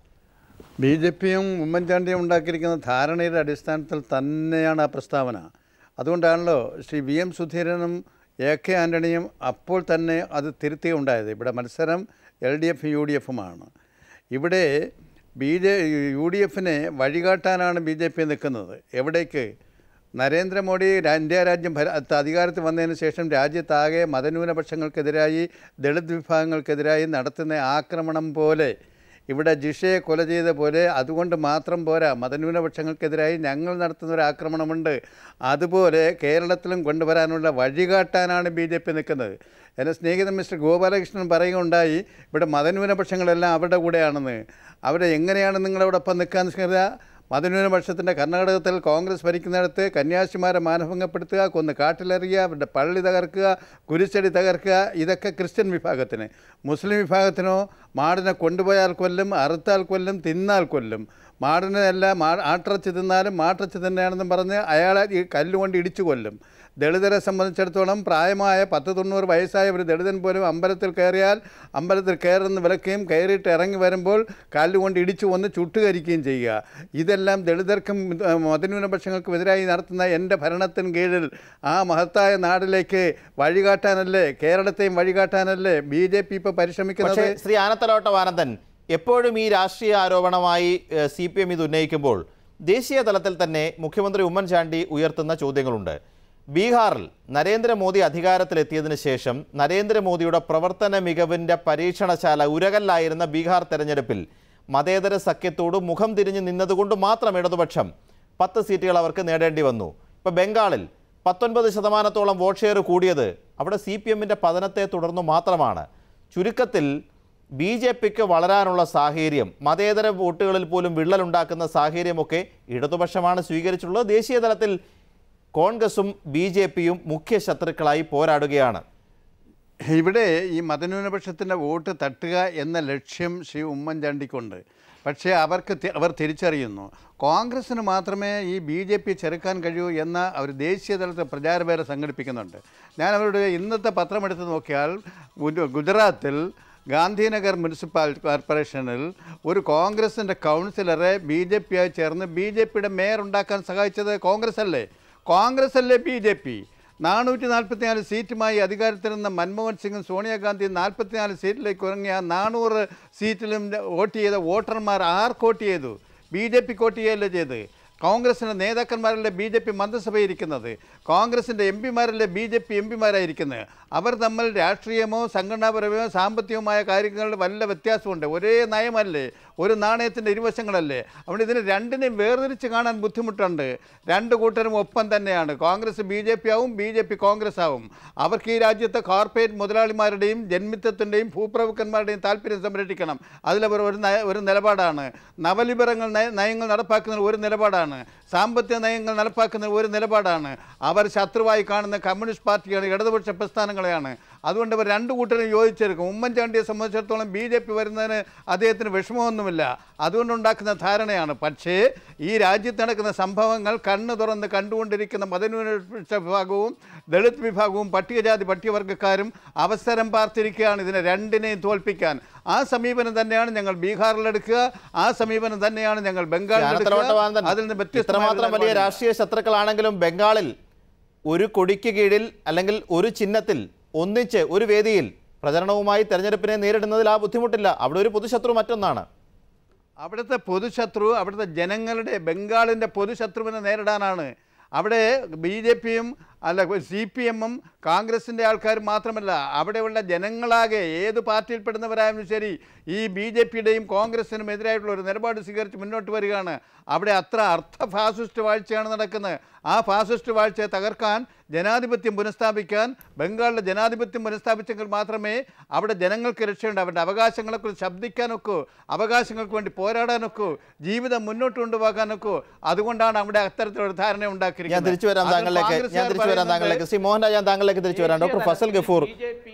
ബി ജെ പിയും ഉമ്മൻചാണ്ടിയും ഉണ്ടാക്കിയിരിക്കുന്ന ധാരണയുടെ അടിസ്ഥാനത്തിൽ തന്നെയാണ് ആ പ്രസ്താവന അതുകൊണ്ടാണല്ലോ ശ്രീ വി എം സുധീരനും എ കെ ആൻ്റണിയും അപ്പോൾ തന്നെ അത് തിരുത്തുകയുണ്ടായത് ഇവിടെ മത്സരം L D F U D എഫുമാണ് ഇവിടെ ബി ജെ യു ഡി എഫിനെ വഴികാട്ടാനാണ് ബി ജെ പി നിൽക്കുന്നത് എവിടേക്ക് നരേന്ദ്രമോദി രാ- ഇന്ത്യ രാജ്യം ഭര അധികാരത്തിൽ വന്നതിന് ശേഷം രാജ്യത്താകെ മതന്യൂനപക്ഷങ്ങൾക്കെതിരായി ദളിത് വിഭാഗങ്ങൾക്കെതിരായി നടത്തുന്ന ആക്രമണം പോലെ ഇവിടെ ജിഷയെ കൊല ചെയ്ത പോലെ അതുകൊണ്ട് മാത്രം പോരാ മതന്യൂനപക്ഷങ്ങൾക്കെതിരായി ഞങ്ങൾ നടത്തുന്ന ഒരു ആക്രമണമുണ്ട് അതുപോലെ കേരളത്തിലും കൊണ്ടുവരാനുള്ള വഴികാട്ടാനാണ് ബി ജെ പി നിൽക്കുന്നത് എൻ്റെ സ്നേഹിതൻ മിസ്റ്റർ ഗോപാലകൃഷ്ണൻ പറയുകയുണ്ടായി ഇവിടെ മതന്യൂനപക്ഷങ്ങളെല്ലാം അവരുടെ കൂടെയാണെന്ന് അവരെ എങ്ങനെയാണ് നിങ്ങളോടൊപ്പം നിൽക്കാൻ ശ്രമിക്കുക മതന്യൂനപക്ഷത്തിൻ്റെ കർണാടകത്തിൽ കോൺഗ്രസ് ഭരിക്കുന്നിടത്ത് കന്യാസിമാരെ മാനഭംഗപ്പെടുത്തുക കൊന്ന് കാട്ടിലെറിയുക അവരുടെ പള്ളി തകർക്കുക കുരിശടി തകർക്കുക ഇതൊക്കെ ക്രിസ്ത്യൻ വിഭാഗത്തിന് മുസ്ലിം വിഭാഗത്തിനോ മാടിനെ കൊണ്ടുപോയാൽ കൊല്ലും അറുത്താൽ കൊല്ലും തിന്നാൽ കൊല്ലും മാടിനെ അല്ല മാ ആട്ടിറച്ചി തിന്നാലും മാട്ടിറച്ചി തന്നെയാണെന്നും പറഞ്ഞ് അയാളെ ഈ കല്ലുകൊണ്ട് ഇടിച്ചു കൊല്ലും ദളിതരെ സംബന്ധിച്ചിടത്തോളം പ്രായമായ പത്ത് തൊണ്ണൂറ് വയസ്സായ ഒരു ദളിതൻ പോലും അമ്പലത്തിൽ കയറിയാൽ അമ്പലത്തിൽ കയറുന്ന വിലക്കുകയും കയറിയിട്ട് ഇറങ്ങി വരുമ്പോൾ കാലുകൊണ്ട് ഇടിച്ചു വന്ന് ചുട്ടുകരിക്കുകയും ചെയ്യുക ഇതെല്ലാം ദളിതർക്കും ഏഹ്, മതന്യൂനപക്ഷങ്ങൾക്കും എതിരായി നടത്തുന്ന എൻ്റെ ഭരണത്തിന് കീഴിൽ ആ മഹത്തായ നാടിലേക്ക് വഴികാട്ടാനല്ലേ കേരളത്തെയും വഴികാട്ടാനല്ലേ ബി ജെ പി ഇപ്പോൾ പരിശ്രമിക്കുന്നത് പക്ഷേ ശ്രീ ആനത്തലോട്ടവാനന്ദൻ എപ്പോഴും ഈ രാഷ്ട്രീയ ആരോപണമായി സി പി എം ഇത് ഉന്നയിക്കുമ്പോൾ ദേശീയ തലത്തിൽ തന്നെ മുഖ്യമന്ത്രി ഉമ്മൻചാണ്ടി ഉയർത്തുന്ന ചോദ്യങ്ങളുണ്ട് ബീഹാറിൽ നരേന്ദ്രമോദി അധികാരത്തിലെത്തിയതിനു ശേഷം നരേന്ദ്രമോദിയുടെ പ്രവർത്തന മികവിൻ്റെ പരീക്ഷണശാല ഉരകല്ലായിരുന്ന ബീഹാർ തെരഞ്ഞെടുപ്പിൽ മതേതര സഖ്യത്തോട് മുഖം തിരിഞ്ഞു നിന്നതുകൊണ്ട് മാത്രം ഇടതുപക്ഷം പത്ത് സീറ്റുകൾ അവർക്ക് നേടേണ്ടി വന്നു ഇപ്പോൾ ബംഗാളിൽ പത്തൊൻപത് ശതമാനത്തോളം വോട്ട് ഷെയർ കൂടിയത് അവിടെ സി പി എമ്മിൻ്റെ പതനത്തെ തുടർന്നു മാത്രമാണ് ചുരുക്കത്തിൽ ബി ജെ പിക്ക് വളരാനുള്ള സാഹചര്യം മതേതര വോട്ടുകളിൽ പോലും വിള്ളലുണ്ടാക്കുന്ന സാഹചര്യമൊക്കെ ഇടതുപക്ഷമാണ് സ്വീകരിച്ചിട്ടുള്ളത് ദേശീയ തലത്തിൽ കോൺഗ്രസും ബി ജെ പിയും മുഖ്യ ശത്രുക്കളായി പോരാടുകയാണ് ഇവിടെ ഈ മതന്യൂനപക്ഷത്തിൻ്റെ വോട്ട് തട്ടുക എന്ന ലക്ഷ്യം ശ്രീ ഉമ്മൻചാണ്ടിക്കുണ്ട് പക്ഷേ അവർക്ക് തി- അവർ തിരിച്ചറിയുന്നു കോൺഗ്രസ്സിന് മാത്രമേ ഈ ബി ജെ പി ചെറുക്കാൻ കഴിയൂ എന്ന അവർ ദേശീയ തലത്തിൽ പ്രചാരപേര സംഘടിപ്പിക്കുന്നുണ്ട് ഞാൻ അവരുടെ ഇന്നത്തെ പത്രം എടുത്ത് നോക്കിയാൽ ഗു- ഗുജറാത്തിൽ ഗാന്ധിനഗർ മുനിസിപ്പൽ കോർപ്പറേഷനിൽ ഒരു കോൺഗ്രസിൻ്റെ കൗൺസിലറെ ബി ജെ പിയായി ചേർന്ന് ബി ജെ പിയുടെ മേയർ ഉണ്ടാക്കാൻ സഹായിച്ചത് കോൺഗ്രസ് അല്ലേ കോൺഗ്രസ് അല്ലേ ബി ജെ പി നാനൂറ്റി നാൽപ്പത്തിനാല് സീറ്റുമായി അധികാരത്തിലിരുന്ന മൻമോഹൻ സിംഗും സോണിയാഗാന്ധി നാൽപ്പത്തിനാല് സീറ്റിലേക്ക് ഇറങ്ങിയ നാനൂറ് സീറ്റിലും വോട്ട് ചെയ്ത വോട്ടർമാർ ആർക്ക് വോട്ട് ചെയ്തു ബി ജെ പിക്ക് വോട്ട് ചെയ്യുകയല്ലേ ചെയ്ത് കോൺഗ്രസിൻ്റെ നേതാക്കന്മാരല്ലേ ബി ജെ പി മന്ത്രിസഭയിരിക്കുന്നത് കോൺഗ്രസിൻ്റെ എം പിമാരല്ലേ ബി ജെ പി എം പിമാരായിരിക്കുന്നത് അവർ തമ്മിൽ രാഷ്ട്രീയമോ സംഘടനാപരമോ സാമ്പത്തികമായ കാര്യങ്ങളിൽ വല്ല വ്യത്യാസമുണ്ട് ഒരേ നയമല്ലേ ഒരു നാണയത്തിൻ്റെ ഇരുവശങ്ങളല്ലേ അവിടെ ഇതിന് രണ്ടിനെയും വേർതിരിച്ച് കാണാൻ ബുദ്ധിമുട്ടുണ്ട് രണ്ട് കൂട്ടരും ഒപ്പം തന്നെയാണ് കോൺഗ്രസ് ബി ജെ പി ആവും ബി ജെ പി കോൺഗ്രസ് ആവും അവർക്ക് ഈ രാജ്യത്തെ കോർപ്പറേറ്റ് മുതലാളിമാരുടെയും ജന്മിത്വത്തിൻ്റെയും ഭൂപ്രഭുക്കന്മാരുടെയും താല്പര്യം സംരക്ഷിക്കണം അതിലവർ ഒരു നയ ഒരു നിലപാടാണ് നവലിബറങ്ങൾ നയ നയങ്ങൾ നടപ്പാക്കുന്നത് ഒരു നിലപാടാണ് സാമ്പത്തിക നയങ്ങൾ നടപ്പാക്കുന്നത് ഒരു നിലപാടാണ് അവർ ശത്രുവായി കാണുന്ന കമ്മ്യൂണിസ്റ്റ് പാർട്ടിയാണ് ഇടതുപക്ഷ പ്രസ്ഥാനങ്ങളെയാണ് അതുകൊണ്ട് അവർ രണ്ട് കൂട്ടരും യോജിച്ചെടുക്കും ഉമ്മൻചാണ്ടിയെ സംബന്ധിച്ചിടത്തോളം ബി ജെ പി വരുന്നതിന് അദ്ദേഹത്തിന് വിഷമമൊന്നുമില്ല അതുകൊണ്ടുണ്ടാക്കുന്ന ധാരണയാണ് പക്ഷേ ഈ രാജ്യത്ത് നടക്കുന്ന സംഭവങ്ങൾ കണ്ണ് തുറന്ന് കണ്ടുകൊണ്ടിരിക്കുന്ന മതന്യൂനപക്ഷ വിഭാഗവും ദളിത് വിഭാഗവും പട്ടികജാതി പട്ടികവർഗ്ഗക്കാരും അവസരം പാർത്തിരിക്കുകയാണ് ഇതിനെ രണ്ടിനെയും തോൽപ്പിക്കാൻ ആ സമീപനം തന്നെയാണ് ഞങ്ങൾ ബീഹാറിലെടുക്കുക ആ സമീപനം തന്നെയാണ് ഞങ്ങൾ ബംഗാളിലെടുക്കുക അതിൽ നിന്ന് ഇത്രമാത്രം വലിയ വ്യത്യസ്തമായ രാഷ്ട്രീയ ശത്രുക്കളാണെങ്കിലും ബംഗാളിൽ ഒരു കൊടിക്ക് കീഴിൽ അല്ലെങ്കിൽ ഒരു ചിഹ്നത്തിൽ ഒന്നിച്ച് ഒരു വേദിയിൽ പ്രചരണവുമായി തെരഞ്ഞെടുപ്പിനെ നേരിടുന്നതിൽ ആ ബുദ്ധിമുട്ടില്ല അവിടെ ഒരു പൊതുശത്രു മറ്റൊന്നാണ് അവിടുത്തെ പൊതുശത്രു അവിടുത്തെ ജനങ്ങളുടെ ബംഗാളിൻ്റെ പൊതുശത്രുവിനെ നേരിടാനാണ് അവിടെ ബി ജെ പിയും അല്ല സി പി എമ്മും കോൺഗ്രസിൻ്റെ ആൾക്കാരും മാത്രമല്ല അവിടെയുള്ള ജനങ്ങളാകെ ഏത് പാർട്ടിയിൽപ്പെടുന്നവരായാലും ശരി ഈ ബി ജെ പിയുടെയും കോൺഗ്രസിനും എതിരായിട്ടുള്ള ഒരു നിലപാട് സ്വീകരിച്ച് മുന്നോട്ട് വരികയാണ് അവിടെ അത്ര അർത്ഥ ഫാസിസ്റ്റ് വാഴ്ചയാണ് നടക്കുന്നത് ആ ഫാസിസ്റ്റ് വാഴ്ചയെ തകർക്കാൻ ജനാധിപത്യം പുനഃസ്ഥാപിക്കാൻ ബംഗാളിലെ ജനാധിപത്യം പുനഃസ്ഥാപിച്ചെങ്കിൽ മാത്രമേ അവിടെ ജനങ്ങൾക്ക് രക്ഷയുണ്ട് അവരുടെ അവകാശങ്ങളെക്കുറിച്ച് ശബ്ദിക്കാനൊക്കൂ അവകാശങ്ങൾക്ക് വേണ്ടി പോരാടാനൊക്കൂ ജീവിതം മുന്നോട്ട് കൊണ്ടുപോകാനൊക്കൂ അതുകൊണ്ടാണ് അവിടെ അത്തരത്തിലൊരു ധാരണ ഞാൻ ഉണ്ടാക്കിയിരിക്കുന്നത് തിരിച്ചു വരാം അത് താങ്കളിലേക്ക് ഞാൻ കോൺഗ്രസ്സുകാർ തിരിച്ചു വരാം പറയുന്നുണ്ട്, താങ്കളിലേക്ക് ശ്രീ മോഹൻരാജ് ഞാൻ താങ്കളിലേക്ക് തിരിച്ചു വരാം ഡോക്ടർ ഫസൽ ഗഫൂർ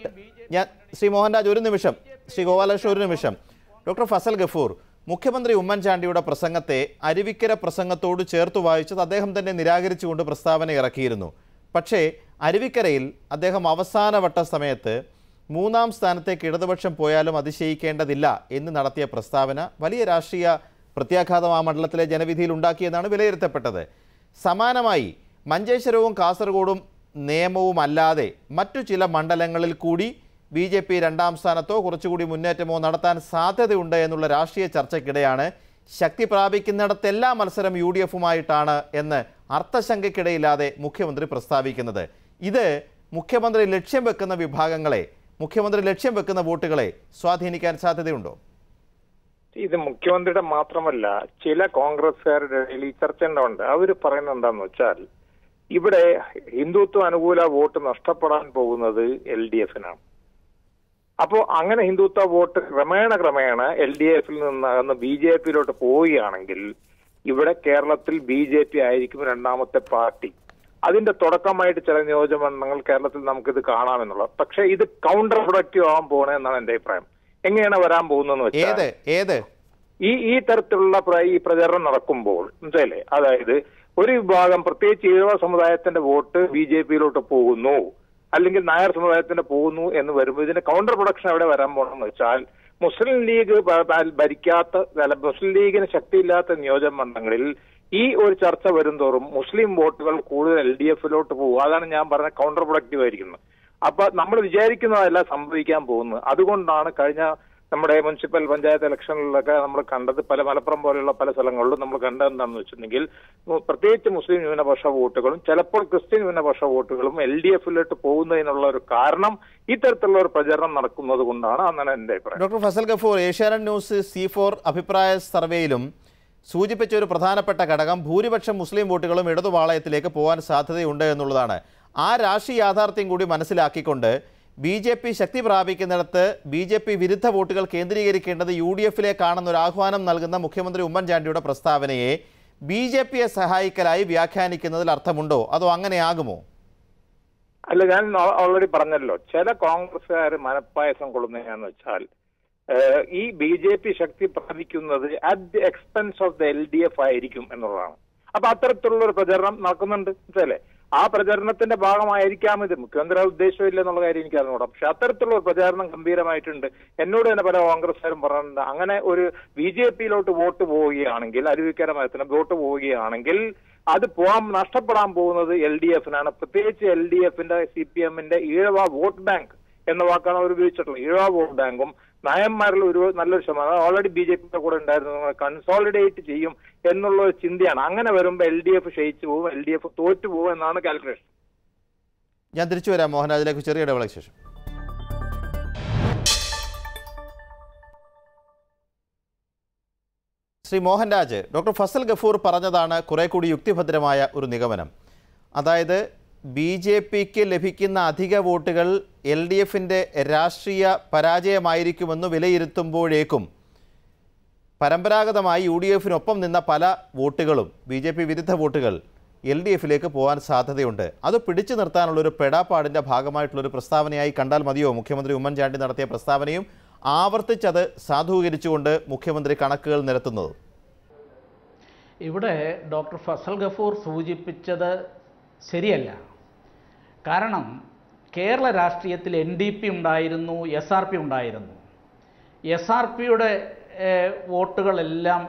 ഞാൻ ശ്രീ മോഹൻരാജ് ഒരു നിമിഷം ശ്രീ ഗോപാലകൃഷ്ണൻ ഒരു നിമിഷം ഡോക്ടർ ഫസൽ ഗഫൂർ മുഖ്യമന്ത്രി ഉമ്മൻചാണ്ടിയുടെ പ്രസംഗത്തെ അരുവിക്കര പ്രസംഗത്തോട് ചേർത്ത് വായിച്ചത് അദ്ദേഹം തന്നെ നിരാകരിച്ചുകൊണ്ട് പ്രസ്താവന ഇറക്കിയിരുന്നു പക്ഷേ അരുവിക്കരയിൽ അദ്ദേഹം അവസാനവട്ട സമയത്ത് മൂന്നാം സ്ഥാനത്തേക്ക് ഇടതുപക്ഷം പോയാലും അതിശയിക്കേണ്ടതില്ല എന്ന് നടത്തിയ പ്രസ്താവന വലിയ രാഷ്ട്രീയ പ്രത്യാഘാതം ആ മണ്ഡലത്തിലെ ജനവിധിയിൽ ഉണ്ടാക്കിയെന്നാണ് വിലയിരുത്തപ്പെട്ടത് സമാനമായി മഞ്ചേശ്വരവും കാസർഗോഡും നിയമവും അല്ലാതെ മറ്റു ചില മണ്ഡലങ്ങളിൽ കൂടി ബി ജെ പി രണ്ടാം സ്ഥാനത്തോ കുറച്ചുകൂടി മുന്നേറ്റമോ നടത്താൻ സാധ്യതയുണ്ട് എന്നുള്ള രാഷ്ട്രീയ ചർച്ചയ്ക്കിടെയാണ് ശക്തി പ്രാപിക്കുന്നിടത്തെല്ലാം മത്സരം യു ഡി എഫുമായിട്ടാണ് എന്ന് അർത്ഥശങ്കയ്ക്കിടയില്ലാതെ മുഖ്യമന്ത്രി പ്രസ്താവിക്കുന്നത് ഇത് മുഖ്യമന്ത്രി ലക്ഷ്യം വെക്കുന്ന വിഭാഗങ്ങളെ മുഖ്യമന്ത്രി ലക്ഷ്യം വെക്കുന്ന വോട്ടുകളെ സ്വാധീനിക്കാൻ സാധ്യതയുണ്ടോ ഇത് മുഖ്യമന്ത്രിയുടെ മാത്രമല്ല ചില കോൺഗ്രസ്സുകാരുടെ ഇടയിൽ ഈ ചർച്ച ഉണ്ടാവുണ്ട് അവർ പറയുന്നത് എന്താന്ന് വെച്ചാൽ ഇവിടെ ഹിന്ദുത്വ അനുകൂല വോട്ട് നഷ്ടപ്പെടാൻ പോകുന്നത് എൽ ഡി എഫിനാണ് അപ്പോ അങ്ങനെ ഹിന്ദുത്വ വോട്ട് ക്രമേണ ക്രമേണ എൽ ഡി എഫിൽ നിന്ന് ബി ജെ പിയിലോട്ട് പോവുകയാണെങ്കിൽ ഇവിടെ കേരളത്തിൽ ബി ജെ പി ആയിരിക്കും രണ്ടാമത്തെ പാർട്ടി അതിന്റെ തുടക്കമായിട്ട് ചില നിയോജകമണ്ഡലങ്ങൾ കേരളത്തിൽ നമുക്കിത് കാണാമെന്നുള്ളത് പക്ഷേ ഇത് കൗണ്ടർ പ്രൊഡക്റ്റീവ് ആവാൻ പോകണേ എന്നാണ് എന്റെ അഭിപ്രായം എങ്ങനെയാണ് വരാൻ പോകുന്നതെന്ന് വെച്ചാൽ ഏത് ഏത് ഈ ഈ തരത്തിലുള്ള പ്ര- ഈ പ്രചരണം നടക്കുമ്പോൾ മനസ്സിലല്ലേ അതായത് ഒരു വിഭാഗം പ്രത്യേകിച്ച് ഈഴവ സമുദായത്തിന്റെ വോട്ട് ബി ജെ പിയിലോട്ട് പോകുന്നു അല്ലെങ്കിൽ നായർ സമുദായത്തിന്റെ പോകുന്നു എന്ന് വരുമ്പോൾ ഇതിന്റെ കൗണ്ടർ പ്രൊഡക്ഷൻ എവിടെ വരാൻ പോകണമെന്ന് വെച്ചാൽ മുസ്ലിം ലീഗ് ഭ- ഭ- ഭരിക്കാത്ത അല്ല മുസ്ലിം ലീഗിന് ശക്തിയില്ലാത്ത നിയോജക മണ്ഡലങ്ങളിൽ ഈ ഒരു ചർച്ച വരുംതോറും മുസ്ലിം വോട്ടുകൾ കൂടുതൽ എൽ ഡി എഫിലോട്ട് പോകും അതാണ് ഞാൻ പറഞ്ഞ കൗണ്ടർ പ്രൊഡക്റ്റീവ് ആയിരിക്കുന്നത് അപ്പൊ നമ്മൾ വിചാരിക്കുന്നതല്ല സംഭവിക്കാൻ പോകുന്നത് അതുകൊണ്ടാണ് കഴിഞ്ഞ നമ്മുടെ മുനിസിപ്പൽ പഞ്ചായത്ത് ഇലക്ഷനിലൊക്കെ നമ്മൾ കണ്ടത് പല മലപ്പുറം പോലെയുള്ള പല സ്ഥലങ്ങളിലും നമ്മൾ കണ്ടത് എന്താണെന്ന് വെച്ചിട്ടുണ്ടെങ്കിൽ ഉം, പ്രത്യേകിച്ച് മുസ്ലിം ന്യൂനപക്ഷ വോട്ടുകളും ചിലപ്പോൾ ക്രിസ്ത്യൻ ന്യൂനപക്ഷ വോട്ടുകളും എൽ ഡി എഫിലോട്ട് പോകുന്നതിനുള്ള ഒരു കാരണം ഇത്തരത്തിലുള്ള ഒരു പ്രചരണം നടക്കുന്നത് കൊണ്ടാണ് എന്നാണ് എന്റെ അഭിപ്രായം doctor Fazal Gafoor Asianet news C four അഭിപ്രായ സർവേയിലും സൂചിപ്പിച്ച ഒരു പ്രധാനപ്പെട്ട ഘടകം ഭൂരിപക്ഷം മുസ്ലിം വോട്ടുകളും ഇടതുപാളയത്തിലേക്ക് പോകാൻ സാധ്യതയുണ്ട് എന്നുള്ളതാണ് ആ രാഷ്ട്രീയ യാഥാർത്ഥ്യം കൂടി മനസ്സിലാക്കിക്കൊണ്ട് ബി ജെ പി ശക്തി പ്രാപിക്കുന്നിടത്ത് ബി ജെ പി വിരുദ്ധ വോട്ടുകൾ കേന്ദ്രീകരിക്കേണ്ടത് യു ഡി എഫിലേക്കാണെന്നൊരു ആഹ്വാനം നൽകുന്ന മുഖ്യമന്ത്രി ഉമ്മൻചാണ്ടിയുടെ പ്രസ്താവനയെ ബി ജെ പിയെ സഹായിക്കലായി വ്യാഖ്യാനിക്കുന്നതിൽ അർത്ഥമുണ്ടോ അതോ അങ്ങനെയാകുമോ അല്ല ഞാൻ ഓൾറെഡി പറഞ്ഞല്ലോ ചില കോൺഗ്രസ്സുകാർ മനപ്പായസം കൊള്ളുന്നതെന്ന് വെച്ചാൽ ഏഹ്, ഈ ബി ജെ പി ശക്തി പ്രാപിക്കുന്നത് at the expense of the L D F ആയിരിക്കും എന്നുള്ളതാണ് അപ്പൊ അത്തരത്തിലുള്ള ഒരു പ്രചരണം നടക്കുന്നുണ്ട് മനസ്സിലല്ലേ ആ പ്രചരണത്തിന്റെ ഭാഗമായിരിക്കാം ഇത് മുഖ്യമന്ത്രി ഉദ്ദേശമില്ല എന്നുള്ള കാര്യം എനിക്ക് അറിഞ്ഞൂടാ പക്ഷെ അത്തരത്തിലുള്ള ഒരു പ്രചാരണം ഗംഭീരമായിട്ടുണ്ട് എന്നോട് തന്നെ പല കോൺഗ്രസ്സുകാരും പറഞ്ഞിട്ടുണ്ട് അങ്ങനെ ഒരു ബി ജെ പിയിലോട്ട് വോട്ട് പോവുകയാണെങ്കിൽ അരുവിക്കര മതത്തിന് വോട്ട് പോവുകയാണെങ്കിൽ അത് പോകാൻ നഷ്ടപ്പെടാൻ പോകുന്നത് എൽ ഡി എഫിനാണ് പ്രത്യേകിച്ച് എൽ ഡി എഫിന്റെ സി പി എമ്മിന്റെ ഈഴവ വോട്ട് ബാങ്ക് എന്ന വാക്കാണ് അവർ ഉപയോഗിച്ചിട്ടുള്ളത് ഈഴവ വോട്ട് ബാങ്കും നയന്മാരിൽ ഒരു നല്ലൊരു ശതമാനം ഓൾറെഡി ബി ജെ പിയുടെ കൂടെ ഉണ്ടായിരുന്നു കൺസോളിഡേറ്റ് ചെയ്യും എന്നുള്ള ഒരു ചിന്തയാണ് അങ്ങനെ വരുമ്പോൾ എൽ ഡി എഫ് ക്ഷയിച്ചു പോകും എൽ ഡി എഫ് തോറ്റു പോകും എന്നാണ് കാൽക്കുലേഷൻ ഞാൻ തിരിച്ചു വരാം മോഹൻരാജിലേക്ക് ചെറിയ ഇടവേളയ്ക്ക് ശേഷം ശ്രീ മോഹൻരാജ് ഡോക്ടർ ഫസൽ ഗഫൂർ പറഞ്ഞതാണ് കുറെ കൂടി യുക്തിഭദ്രമായ ഒരു നിഗമനം അതായത് ബി ജെ പിക്ക് ലഭിക്കുന്ന അധിക വോട്ടുകൾ എൽ ഡി എഫിൻ്റെ രാഷ്ട്രീയ പരാജയമായിരിക്കുമെന്ന് വിലയിരുത്തുമ്പോഴേക്കും പരമ്പരാഗതമായി യു ഡി എഫിനൊപ്പം നിന്ന പല വോട്ടുകളും ബി ജെ പി വിരുദ്ധ വോട്ടുകൾ എൽ ഡി എഫിലേക്ക് പോകാൻ സാധ്യതയുണ്ട് അത് പിടിച്ചു നിർത്താനുള്ള ഒരു പെടാപ്പാടിൻ്റെ ഭാഗമായിട്ടുള്ളൊരു പ്രസ്താവനയായി കണ്ടാൽ മതിയോ മുഖ്യമന്ത്രി ഉമ്മൻചാണ്ടി നടത്തിയ പ്രസ്താവനയും ആവർത്തിച്ചത് സാധൂകരിച്ചുകൊണ്ട് മുഖ്യമന്ത്രി കണക്കുകൾ നിരത്തുന്നത് ഇവിടെ ഡോക്ടർ ഫസൽ ഗഫൂർ സൂചിപ്പിച്ചത് ശരിയല്ല കാരണം കേരള രാഷ്ട്രീയത്തിൽ എൻ ഡി പി ഉണ്ടായിരുന്നു എസ് ആർ പി ഉണ്ടായിരുന്നു എസ് ആർ പിയുടെ വോട്ടുകളെല്ലാം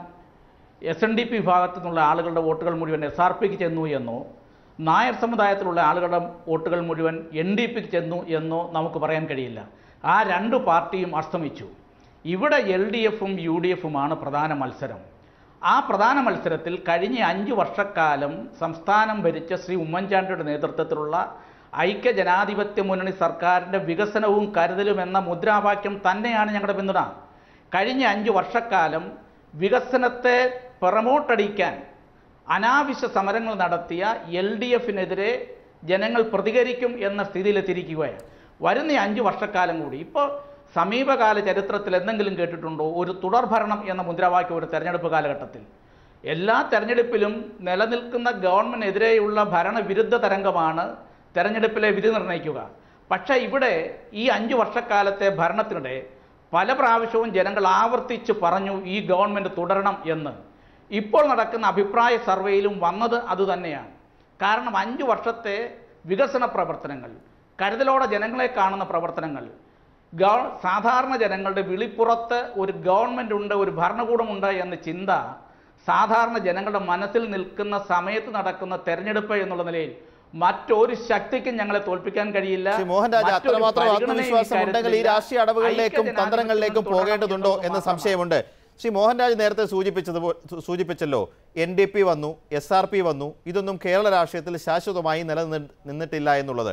എസ് എൻ ഡി പി വിഭാഗത്തു നിന്നുള്ള ആളുകളുടെ വോട്ടുകൾ മുഴുവൻ എസ് ആർ പിക്ക് ചെന്നു എന്നോ നായർ സമുദായത്തിലുള്ള ആളുകളുടെ വോട്ടുകൾ മുഴുവൻ എൻ ഡി പിക്ക് ചെന്നു എന്നോ നമുക്ക് പറയാൻ കഴിയില്ല ആ രണ്ട് പാർട്ടിയും അസ്തമിച്ചു ഇവിടെ എൽ ഡി എഫും യു ഡി എഫുമാണ് പ്രധാന മത്സരം ആ പ്രധാന മത്സരത്തിൽ കഴിഞ്ഞ അഞ്ച് വർഷക്കാലം സംസ്ഥാനം ഭരിച്ച ശ്രീ ഉമ്മൻചാണ്ടിയുടെ നേതൃത്വത്തിലുള്ള ഐക്യ ജനാധിപത്യ മുന്നണി സർക്കാരിൻ്റെ വികസനവും കരുതലും എന്ന മുദ്രാവാക്യം തന്നെയാണ് ഞങ്ങളുടെ പിന്തുണ കഴിഞ്ഞ അഞ്ച് വർഷക്കാലം വികസനത്തെ പ്രമോട്ടടിക്കാൻ അനാവശ്യ സമരങ്ങൾ നടത്തിയ എൽ ഡി എഫിനെതിരെ ജനങ്ങൾ പ്രതികരിക്കും എന്ന സ്ഥിതിയിലെത്തിയിരിക്കുകയാണ് വരുന്ന അഞ്ച് വർഷക്കാലം കൂടി ഇപ്പോൾ സമീപകാല ചരിത്രത്തിൽ എന്തെങ്കിലും കേട്ടിട്ടുണ്ടോ ഒരു തുടർഭരണം എന്ന മുദ്രാവാക്യം ഒരു തെരഞ്ഞെടുപ്പ് കാലഘട്ടത്തിൽ എല്ലാ തെരഞ്ഞെടുപ്പിലും നിലനിൽക്കുന്ന ഗവൺമെൻറ്റിനെതിരെയുള്ള ഭരണവിരുദ്ധ തരംഗമാണ് തെരഞ്ഞെടുപ്പിലെ വിധി നിർണ്ണയിക്കുക പക്ഷേ ഇവിടെ ഈ അഞ്ച് വർഷക്കാലത്തെ ഭരണത്തിനിടെ പല പ്രാവശ്യവും ജനങ്ങൾ ആവർത്തിച്ച് പറഞ്ഞു ഈ ഗവൺമെൻറ് തുടരണം എന്ന് ഇപ്പോൾ നടക്കുന്ന അഭിപ്രായ സർവേയിലും വന്നത് അതുതന്നെയാണ് കാരണം അഞ്ച് വർഷത്തെ വികസന പ്രവർത്തനങ്ങൾ കരുതലോടെ ജനങ്ങളെ കാണുന്ന പ്രവർത്തനങ്ങൾ ഗവ സാധാരണ ജനങ്ങളുടെ വിളിപ്പുറത്ത് ഒരു ഗവൺമെൻറ് ഉണ്ട് ഒരു ഭരണകൂടമുണ്ട് എന്ന ചിന്ത സാധാരണ ജനങ്ങളുടെ മനസ്സിൽ നിൽക്കുന്ന സമയത്ത് നടക്കുന്ന തെരഞ്ഞെടുപ്പ് എന്നുള്ള നിലയിൽ മറ്റൊരു ശക്തിക്കും ഞങ്ങളെ തോൽപ്പിക്കാൻ കഴിയില്ല ശ്രീ മോഹൻരാജ് മറ്റൊരു അത്രമാത്രം പരിഗണനയും ആത്മവിശ്വാസം ഉണ്ടെങ്കിൽ ഈ ഇക്കാര്യത്തിലില്ല. രാഷ്ട്രീയ അടവുകളിലേക്കും ഐക്യജനാധിപത്യ തന്ത്രങ്ങളിലേക്കും മുന്നണി പോകേണ്ടതുണ്ടോ തുടരണം എന്ന് എന്നുള്ളത് സംശയമുണ്ട് ശ്രീ മോഹൻരാജ് നേരത്തെ സൂചിപ്പിച്ചത് സൂചിപ്പിച്ചല്ലോ എൻ ഡി പി വന്നു എസ് ആർ പി വന്നു ഇതൊന്നും കേരള രാഷ്ട്രീയത്തിൽ ശാശ്വതമായി നിലനിന്ന് നിന്നിട്ടില്ല എന്നുള്ളത്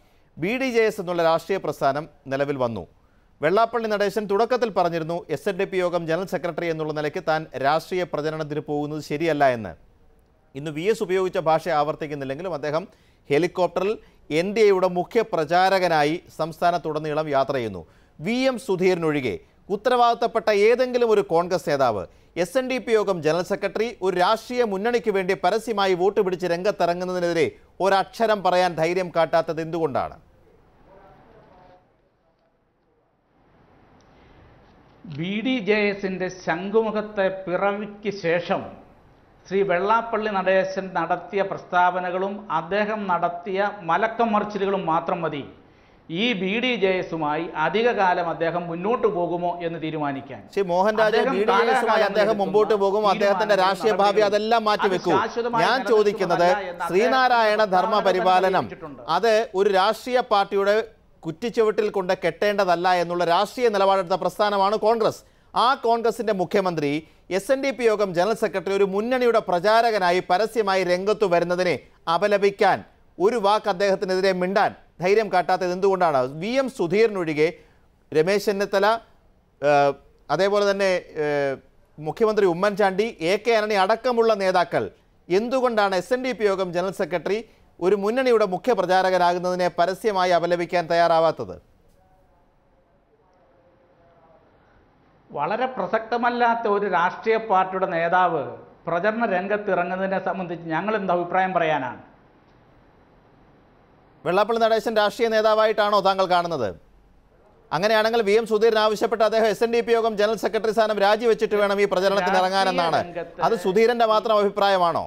ബി ഡി ജെ എസ് എന്നുള്ള രാഷ്ട്രീയ പ്രസ്ഥാനം നിലവിൽ വന്നു വെള്ളാപ്പള്ളി നടേശൻ തുടക്കത്തിൽ പറഞ്ഞിരുന്നു S N D P Yogam general secretary എന്നുള്ള നിലയ്ക്ക് താൻ രാഷ്ട്രീയ പ്രചരണത്തിന് പോകുന്നത് ശരിയല്ല എന്ന് ഇന്ന് വി എസ് ഉപയോഗിച്ച ഭാഷ ആവർത്തിക്കുന്നില്ലെങ്കിലും അദ്ദേഹം ഹെലികോപ്റ്ററിൽ എൻ ഡി എയുടെ മുഖ്യ പ്രചാരകനായി സംസ്ഥാനത്തുടനീളം യാത്ര ചെയ്യുന്നു വി എം സുധീരനൊഴികെ ഉത്തരവാദിത്തപ്പെട്ട ഏതെങ്കിലും ഒരു കോൺഗ്രസ് നേതാവ് S N D P Yogam general secretary ഒരു രാഷ്ട്രീയ മുന്നണിക്ക് വേണ്ടി പരസ്യമായി വോട്ട് പിടിച്ച് രംഗത്തിറങ്ങുന്നതിനെതിരെ ഒരക്ഷരം പറയാൻ ധൈര്യം കാട്ടാത്തത് എന്തുകൊണ്ടാണ് ബി ഡി ജെ എസിൻ്റെ ശംഖുമുഖത്തെ പിറവിക്ക് ശേഷം ശ്രീ വെള്ളാപ്പള്ളി നടേശൻ നടത്തിയ പ്രസ്താവനകളും അദ്ദേഹം നടത്തിയ മലക്കം മറിച്ചിലുകളും മാത്രം മതി ഈ ബി ഡി ജെ എസുമായി അധികകാലം അദ്ദേഹം മുന്നോട്ട് പോകുമോ എന്ന് തീരുമാനിക്കാൻ ശ്രീ മോഹൻരാജ് അദ്ദേഹം ബി ഡി എസുമായി കാലാകാലം അദ്ദേഹം എടുക്കുന്ന മുമ്പോട്ട് പോകും അദ്ദേഹത്തിന്റെ തീരുമാനങ്ങളും രാഷ്ട്രീയ ഭാവി നടപടികളും അതെല്ലാം അത് മാറ്റിവെക്കൂ ശാശ്വതമായി ഞാൻ നിലനിൽക്കുന്നതല്ല ചോദിക്കുന്നത് എന്ന് അദ്ദേഹം ശ്രീനാരായണ ധർമ്മ പ്രസ്താവനകൾ പരിപാലനം അറിയിച്ചിട്ടുണ്ട്. അത് ഒരു രാഷ്ട്രീയ പാർട്ടിയുടെ കുറ്റിച്ചുവട്ടിൽ കൊണ്ട് കെട്ടേണ്ടതല്ല എന്നുള്ള രാഷ്ട്രീയ നിലപാടെടുത്ത പ്രസ്ഥാനമാണ് കോൺഗ്രസ് ആ കോൺഗ്രസിന്റെ മുഖ്യമന്ത്രി S N D P Yogam general secretary ഒരു മുന്നണിയുടെ പ്രചാരകനായി പരസ്യമായി രംഗത്തു വരുന്നതിനെ അപലപിക്കാൻ ഒരു വാക്ക് അദ്ദേഹത്തിനെതിരെ മിണ്ടാൻ ധൈര്യം കാട്ടാത്തത് എന്തുകൊണ്ടാണ് വി എം സുധീറിനൊഴികെ രമേശ് ചെന്നിത്തല ഏഹ്, അതേപോലെ തന്നെ ഏഹ്, മുഖ്യമന്ത്രി ഉമ്മൻചാണ്ടി എ കെ ആന്റണി അടക്കമുള്ള നേതാക്കൾ എന്തുകൊണ്ടാണ് S N D P Yogam general secretary ഒരു മുന്നണിയുടെ മുഖ്യ പ്രചാരകനാകുന്നതിനെ പരസ്യമായി അപലപിക്കാൻ തയ്യാറാവാത്തത് വളരെ പ്രസക്തമല്ലാത്ത ഒരു രാഷ്ട്രീയ പാർട്ടിയുടെ നേതാവ് പ്രചരണ രംഗത്ത് ഇറങ്ങുന്നതിനെ സംബന്ധിച്ച് ഞങ്ങൾ എന്ത് അഭിപ്രായം പറയാനാണ് വെള്ളാപ്പള്ളി നടേശൻ രാഷ്ട്രീയ നേതാവായിട്ടാണോ താങ്കൾ കാണുന്നത് അങ്ങനെയാണെങ്കിൽ വി എം സുധീരൻ ആവശ്യപ്പെട്ട അദ്ദേഹം S N D P Yogam general secretary സ്ഥാനം രാജിവെച്ചിട്ട് വേണം ഈ പ്രചരണത്തിന് ഇറങ്ങാനെന്നാണ് രംഗത്ത് അത് സുധീരന്റെ മാത്രം അഭിപ്രായമാണോ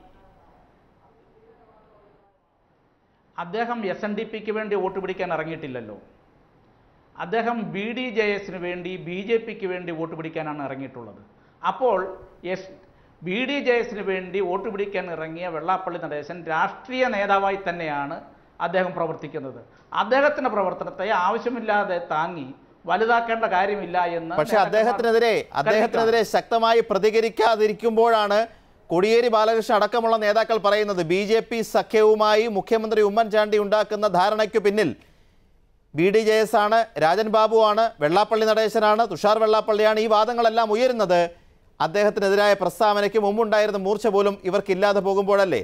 അദ്ദേഹം എസ് എൻ ഡി പിക്ക് വേണ്ടി വോട്ട് പിടിക്കാൻ ഇറങ്ങിയിട്ടില്ലല്ലോ അദ്ദേഹം ബി ഡി ജെ എസിന് വേണ്ടി ബി ജെ പിക്ക് വേണ്ടി വോട്ട് പിടിക്കാനാണ് ഇറങ്ങിയിട്ടുള്ളത് അപ്പോൾ എസ് ബി ഡി ജെ എസിന് വേണ്ടി വോട്ട് പിടിക്കാൻ ഇറങ്ങിയ വെള്ളാപ്പള്ളി നടേശൻ രാഷ്ട്രീയ നേതാവായി തന്നെയാണ് അദ്ദേഹം പ്രവർത്തിക്കുന്നത് അദ്ദേഹത്തിൻ്റെ പ്രവർത്തനത്തെ ആവശ്യമില്ലാതെ താങ്ങി വലുതാക്കേണ്ട കാര്യമില്ല എന്ന് പക്ഷെ നേതാക്കന്മാർ അദ്ദേഹത്തിനെതിരെ അദ്ദേഹത്തിനെതിരെ ശക്തമായി പ്രതികരിക്കാതിരിക്കുമ്പോഴാണ് കോടിയേരി ബാലകൃഷ്ണൻ അടക്കമുള്ള നേതാക്കൾ പറയുന്നത് ബി ജെ പി സഖ്യവുമായി മുഖ്യമന്ത്രി ഉമ്മൻചാണ്ടി ഉണ്ടാക്കുന്ന ധാരണയ്ക്ക് പിന്നിൽ ബി ഡി ജെ എസ് ആണ് രാജൻ ബാബു ആണ് വെള്ളാപ്പള്ളി നടേശനാണ് തുഷാർ വെള്ളാപ്പള്ളിയാണ് ഈ വാദങ്ങളെല്ലാം ഉയരുന്നത് അദ്ദേഹത്തിനെതിരായ പ്രസ്താവനയ്ക്ക് മുമ്പുണ്ടായിരുന്ന മൂർച്ച പോലും ഇവർക്കില്ലാതെ പോകുമ്പോഴല്ലേ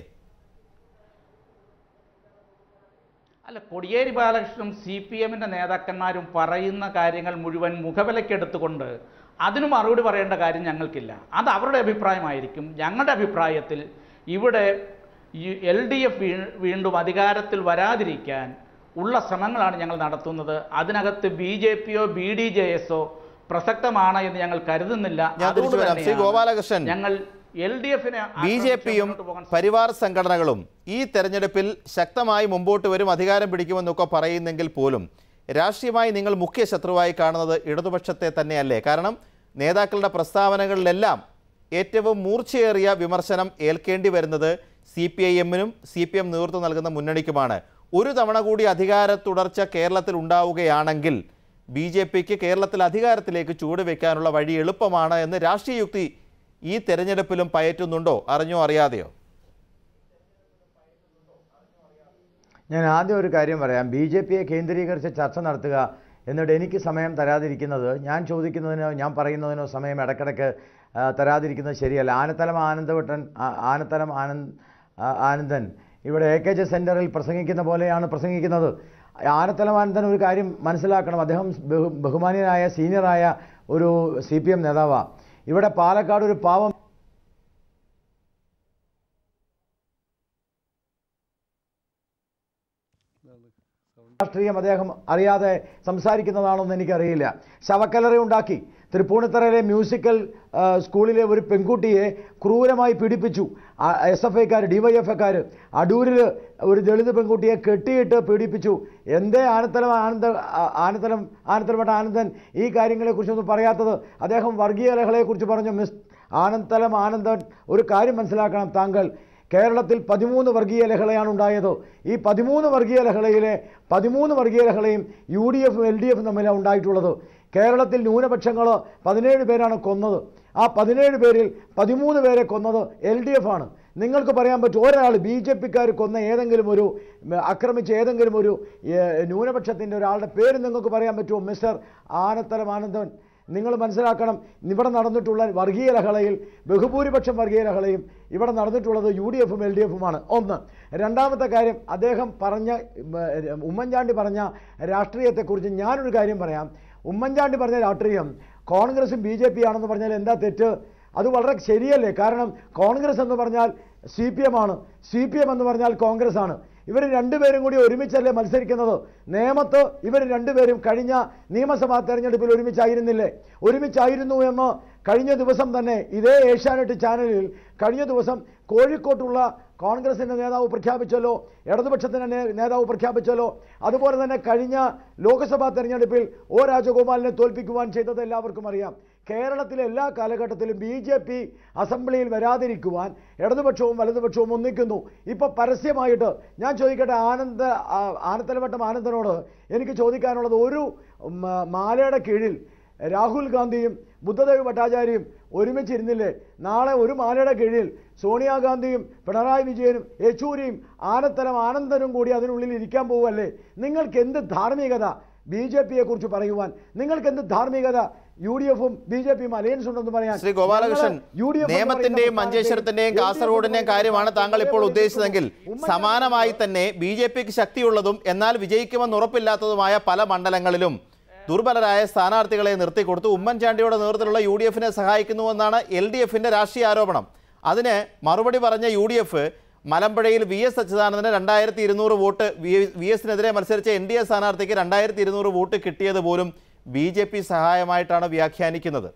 അല്ല കൊടിയേരി ബാലകൃഷ്ണനും സി പി എമ്മിൻ്റെ നേതാക്കന്മാരും പറയുന്ന കാര്യങ്ങൾ മുഴുവൻ മുഖവിലക്കെടുത്തുകൊണ്ട് അതിന് മറുപടി പറയേണ്ട കാര്യം ഞങ്ങൾക്കില്ല അത് അവരുടെ അഭിപ്രായമായിരിക്കും ഞങ്ങളുടെ അഭിപ്രായത്തിൽ ഇവിടെ എൽ ഡി എഫ് വീണ്ടും അധികാരത്തിൽ വരാതിരിക്കാൻ ഉള്ള ശ്രമങ്ങളാണ് ഞങ്ങൾ നടത്തുന്നത് അതിനകത്ത് ബി ജെ പിയോ ബി ഡി ജെ എസോ പ്രസക്തമാണ് എന്ന് ഞങ്ങൾ കരുതുന്നില്ല ഞാൻ അതുകൊണ്ട് തിരിച്ചു വരാം. ശ്രീ തന്നെയാണ് ഗോപാലകൃഷ്ണൻ, ഞങ്ങൾ എൽ ഡി എഫിനെ ബി ജെ പിയും പരിവാർ സംഘടനകളും ഈ തെരഞ്ഞെടുപ്പിൽ ശക്തമായി മുമ്പോട്ട് വരും അധികാരം പിടിക്കുമെന്നൊക്കെ പറയുന്നെങ്കിൽ പോലും രാഷ്ട്രീയമായി നിങ്ങൾ മുഖ്യ ശത്രുവായി കാണുന്നത് ഇടതുപക്ഷത്തെ തന്നെയല്ലേ കാരണം നേതാക്കളുടെ പ്രസ്താവനകളിലെല്ലാം ഏറ്റവും മൂർച്ചയേറിയ വിമർശനം ഏൽക്കേണ്ടി വരുന്നത് സി പി ഐ എമ്മിനും സി പി എം നേതൃത്വം നൽകുന്ന മുന്നണിക്കുമാണ് ഒരു തവണ കൂടി അധികാര തുടർച്ച കേരളത്തിൽ ഉണ്ടാവുകയാണെങ്കിൽ ബി ജെ പിക്ക് കേരളത്തിൽ അധികാരത്തിലേക്ക് ചുവടുവെക്കാനുള്ള വഴി എളുപ്പമാണ് എന്ന് രാഷ്ട്രീയ യുക്തി ഈ തെരഞ്ഞെടുപ്പിലും പയറ്റുന്നുണ്ടോ അറിഞ്ഞോ അറിയാതെയോ ഞാൻ ആദ്യം ഒരു കാര്യം പറയാം ബി ജെ പിയെ കേന്ദ്രീകരിച്ച് ചർച്ച നടത്തുക എന്നിട്ട് എനിക്ക് സമയം തരാതിരിക്കുന്നത് ഞാൻ ചോദിക്കുന്നതിനോ ഞാൻ പറയുന്നതിനോ സമയം ഇടയ്ക്കിടയ്ക്ക് ആ, തരാതിരിക്കുന്നത് ശരിയല്ല ആനത്തലം ആനന്ദവട്ടൻ ആ- ആനത്തലം ആനന്ദ് ആ- ആനന്ദൻ ഇവിടെ എ കെ ജെ സെൻറ്ററിൽ പ്രസംഗിക്കുന്ന പോലെയാണ് പ്രസംഗിക്കുന്നത് ആനത്തലം ആനന്ദൻ ഒരു കാര്യം മനസ്സിലാക്കണം അദ്ദേഹം ബഹു ബഹുമാനീയനായ സീനിയറായ ഒരു സി പി എം നേതാവാണ് ഇവിടെ പാലക്കാട് ഒരു പാവം രാഷ്ട്രീയം അദ്ദേഹം അറിയാതെ സംസാരിക്കുന്നതാണോന്ന് എനിക്കറിയില്ല ശവക്കലറ ഉണ്ടാക്കി തൃപ്പൂണിത്തറയിലെ മ്യൂസിക്കൽ ആ, സ്കൂളിലെ ഒരു പെൺകുട്ടിയെ ക്രൂരമായി പീഡിപ്പിച്ചു എസ് എഫ് ഐക്കാർ ഡി വൈ എഫ് ഐക്കാർ അടൂരിൽ ഒരു ദളിത് പെൺകുട്ടിയെ കെട്ടിയിട്ട് പീഡിപ്പിച്ചു എന്തേ ആനത്തലം ആനന്ദ ആ- ആനത്തലം ആനത്തലപ്പെട്ട ആനന്ദൻ ഈ കാര്യങ്ങളെക്കുറിച്ചൊന്നും പറയാത്തത് അദ്ദേഹം വർഗീയ ലഹളയെക്കുറിച്ച് പറഞ്ഞു മിസ് ആനന്ദലം ആനന്ദൻ ഒരു കാര്യം മനസ്സിലാക്കണം താങ്കൾ കേരളത്തിൽ പതിമൂന്ന് വർഗീയ ലഹളയാണ് ഉണ്ടായത് ഈ പതിമൂന്ന് വർഗീയ ലഹളയിലെ പതിമൂന്ന് വർഗീയ ലഹളയും യു ഡി എഫും എൽ ഡി എഫും തമ്മിലാണ് ഉണ്ടായിട്ടുള്ളത് കേരളത്തിൽ ന്യൂനപക്ഷങ്ങൾ പതിനേഴ് പേരാണ് കൊന്നത് ആ പതിനേഴ് പേരിൽ പതിമൂന്ന് പേരെ കൊന്നത് എൽ ഡി എഫ് ആണ് നിങ്ങൾക്ക് പറയാൻ പറ്റും ഒരാൾ ബി ജെ പിക്കാർ കൊന്ന ഏതെങ്കിലും ഒരു ഉം, ആക്രമിച്ച ഏതെങ്കിലും ഒരു ഏ, ന്യൂനപക്ഷത്തിൻ്റെ ഒരാളുടെ പേര് നിങ്ങൾക്ക് പറയാൻ പറ്റുമോ മിസ്റ്റർ ആനത്തലം ആനന്ദൻ നിങ്ങൾ മനസ്സിലാക്കണം ഇവിടെ നടന്നിട്ടുള്ള വർഗീയ ലഹളയിൽ ബഹുഭൂരിപക്ഷം വർഗീയ ലഹളയും ഇവിടെ നടന്നിട്ടുള്ളത് യു ഡി എഫും എൽ ഡി എഫുമാണ് ഒന്ന് രണ്ടാമത്തെ കാര്യം അദ്ദേഹം പറഞ്ഞ ഉം, ഉമ്മൻചാണ്ടി പറഞ്ഞ രാഷ്ട്രീയത്തെക്കുറിച്ച് ഞാനൊരു കാര്യം പറയാം ഉമ്മൻചാണ്ടി പറഞ്ഞ രാഷ്ട്രീയം കോൺഗ്രസും ബി ജെ പി ആണെന്ന് പറഞ്ഞാൽ എന്താ തെറ്റ് അത് വളരെ ശരിയല്ലേ കാരണം കോൺഗ്രസ് എന്ന് പറഞ്ഞാൽ സി പി എം ആണ് സി പി എം എന്ന് പറഞ്ഞാൽ കോൺഗ്രസ് ആണ് ഇവർ രണ്ടുപേരും കൂടി ഒരുമിച്ചല്ലേ മത്സരിക്കുന്നത് നേമത്ത് ഇവർ രണ്ടുപേരും കഴിഞ്ഞ നിയമസഭാ തെരഞ്ഞെടുപ്പിൽ ഒരുമിച്ചായിരുന്നില്ലേ ഒരുമിച്ചായിരുന്നു എന്ന് കഴിഞ്ഞ ദിവസം തന്നെ ഇതേ ഏഷ്യാനെറ്റ് ചാനലിൽ കഴിഞ്ഞ ദിവസം കോഴിക്കോട്ടുള്ള കോൺഗ്രസിൻ്റെ നേതാവ് പ്രഖ്യാപിച്ചല്ലോ ഇടതുപക്ഷത്തിൻ്റെ നേ- നേതാവ് പ്രഖ്യാപിച്ചല്ലോ അതുപോലെ തന്നെ കഴിഞ്ഞ ലോക്സഭാ തെരഞ്ഞെടുപ്പിൽ ഒ രാജഗോപാലിനെ തോൽപ്പിക്കുവാൻ ചെയ്തത് എല്ലാവർക്കും അറിയാം കേരളത്തിലെ എല്ലാ കാലഘട്ടത്തിലും ബി ജെ പി അസംബ്ലിയിൽ വരാതിരിക്കുവാൻ ഇടതുപക്ഷവും വലതുപക്ഷവും ഒന്നിക്കുന്നു ഇപ്പോൾ പരസ്യമായിട്ട് ഞാൻ ചോദിക്കട്ടെ ആനന്ദ ആ- ആനത്തലവട്ടം ആനന്ദനോട് എനിക്ക് ചോദിക്കാനുള്ളത് ഒരു മ- മാലയുടെ കീഴിൽ രാഹുൽ ഗാന്ധിയും ബുദ്ധദേവ് ഭട്ടാചാര്യയും ഒരുമിച്ചിരുന്നില്ലേ നാളെ ഒരു മാലയുടെ കീഴിൽ സോണിയാഗാന്ധിയും പിണറായി വിജയനും യെച്ചൂരിയും ആനത്തലം ആനന്ദനും കൂടി അതിനുള്ളിൽ ഇരിക്കാൻ പോവല്ലേ നിങ്ങൾക്ക് എന്ത് ധാർമ്മികത ബി ജെ പിയെ കുറിച്ച് പറയുവാൻ നിങ്ങൾക്ക് എന്ത് ധാർമ്മികത യു ഡി എഫും ബി ജെ പിയും അലയൻസ് ഉണ്ടെന്ന് പറയാൻ ശ്രീ ഗോപാലകൃഷ്ണൻ ഞങ്ങള് UDF എന്ന് നിയമത്തിന്റെയും പറയുന്ന മഞ്ചേശ്വരത്തിന്റെയും പാർട്ടി, കാസർഗോഡിന്റെയും LDF കാര്യമാണ് താങ്കൾ ഇപ്പോൾ ഉമ്മൻചാണ്ടി ഉദ്ദേശിച്ചതെങ്കിൽ ഉമ്മൻചാണ്ടി സമാനമായി തന്നെ ബി ജെ പിക്ക് ശക്തിയുള്ളതും എന്നാൽ വിജയിക്കുമെന്ന് ഉറപ്പില്ലാത്തതുമായ പല മണ്ഡലങ്ങളിലും ദുർബലരായ സ്ഥാനാർത്ഥികളെ നിർത്തിക്കൊടുത്തു ഉമ്മൻചാണ്ടിയുടെ നേതൃത്വത്തിലുള്ള യു ഡി എഫിനെ സഹായിക്കുന്നുവെന്നാണ് എൽ ഡി എഫിൻ്റെ രാഷ്ട്രീയ ആരോപണം അതിന് മറുപടി പറഞ്ഞ യു ഡി എഫ് മലമ്പുഴയിൽ വി എസ് അച്യുതാനന്ദന് രണ്ടായിരത്തി ഇരുന്നൂറ് വോട്ട് വി വി എസിനെതിരെ മത്സരിച്ച എൻ ഡി എ സ്ഥാനാർത്ഥിക്ക് രണ്ടായിരത്തി ഇരുന്നൂറ് വോട്ട് കിട്ടിയത് പോലും ബി ജെ പി സഹായമായിട്ടാണ് വ്യാഖ്യാനിക്കുന്നത്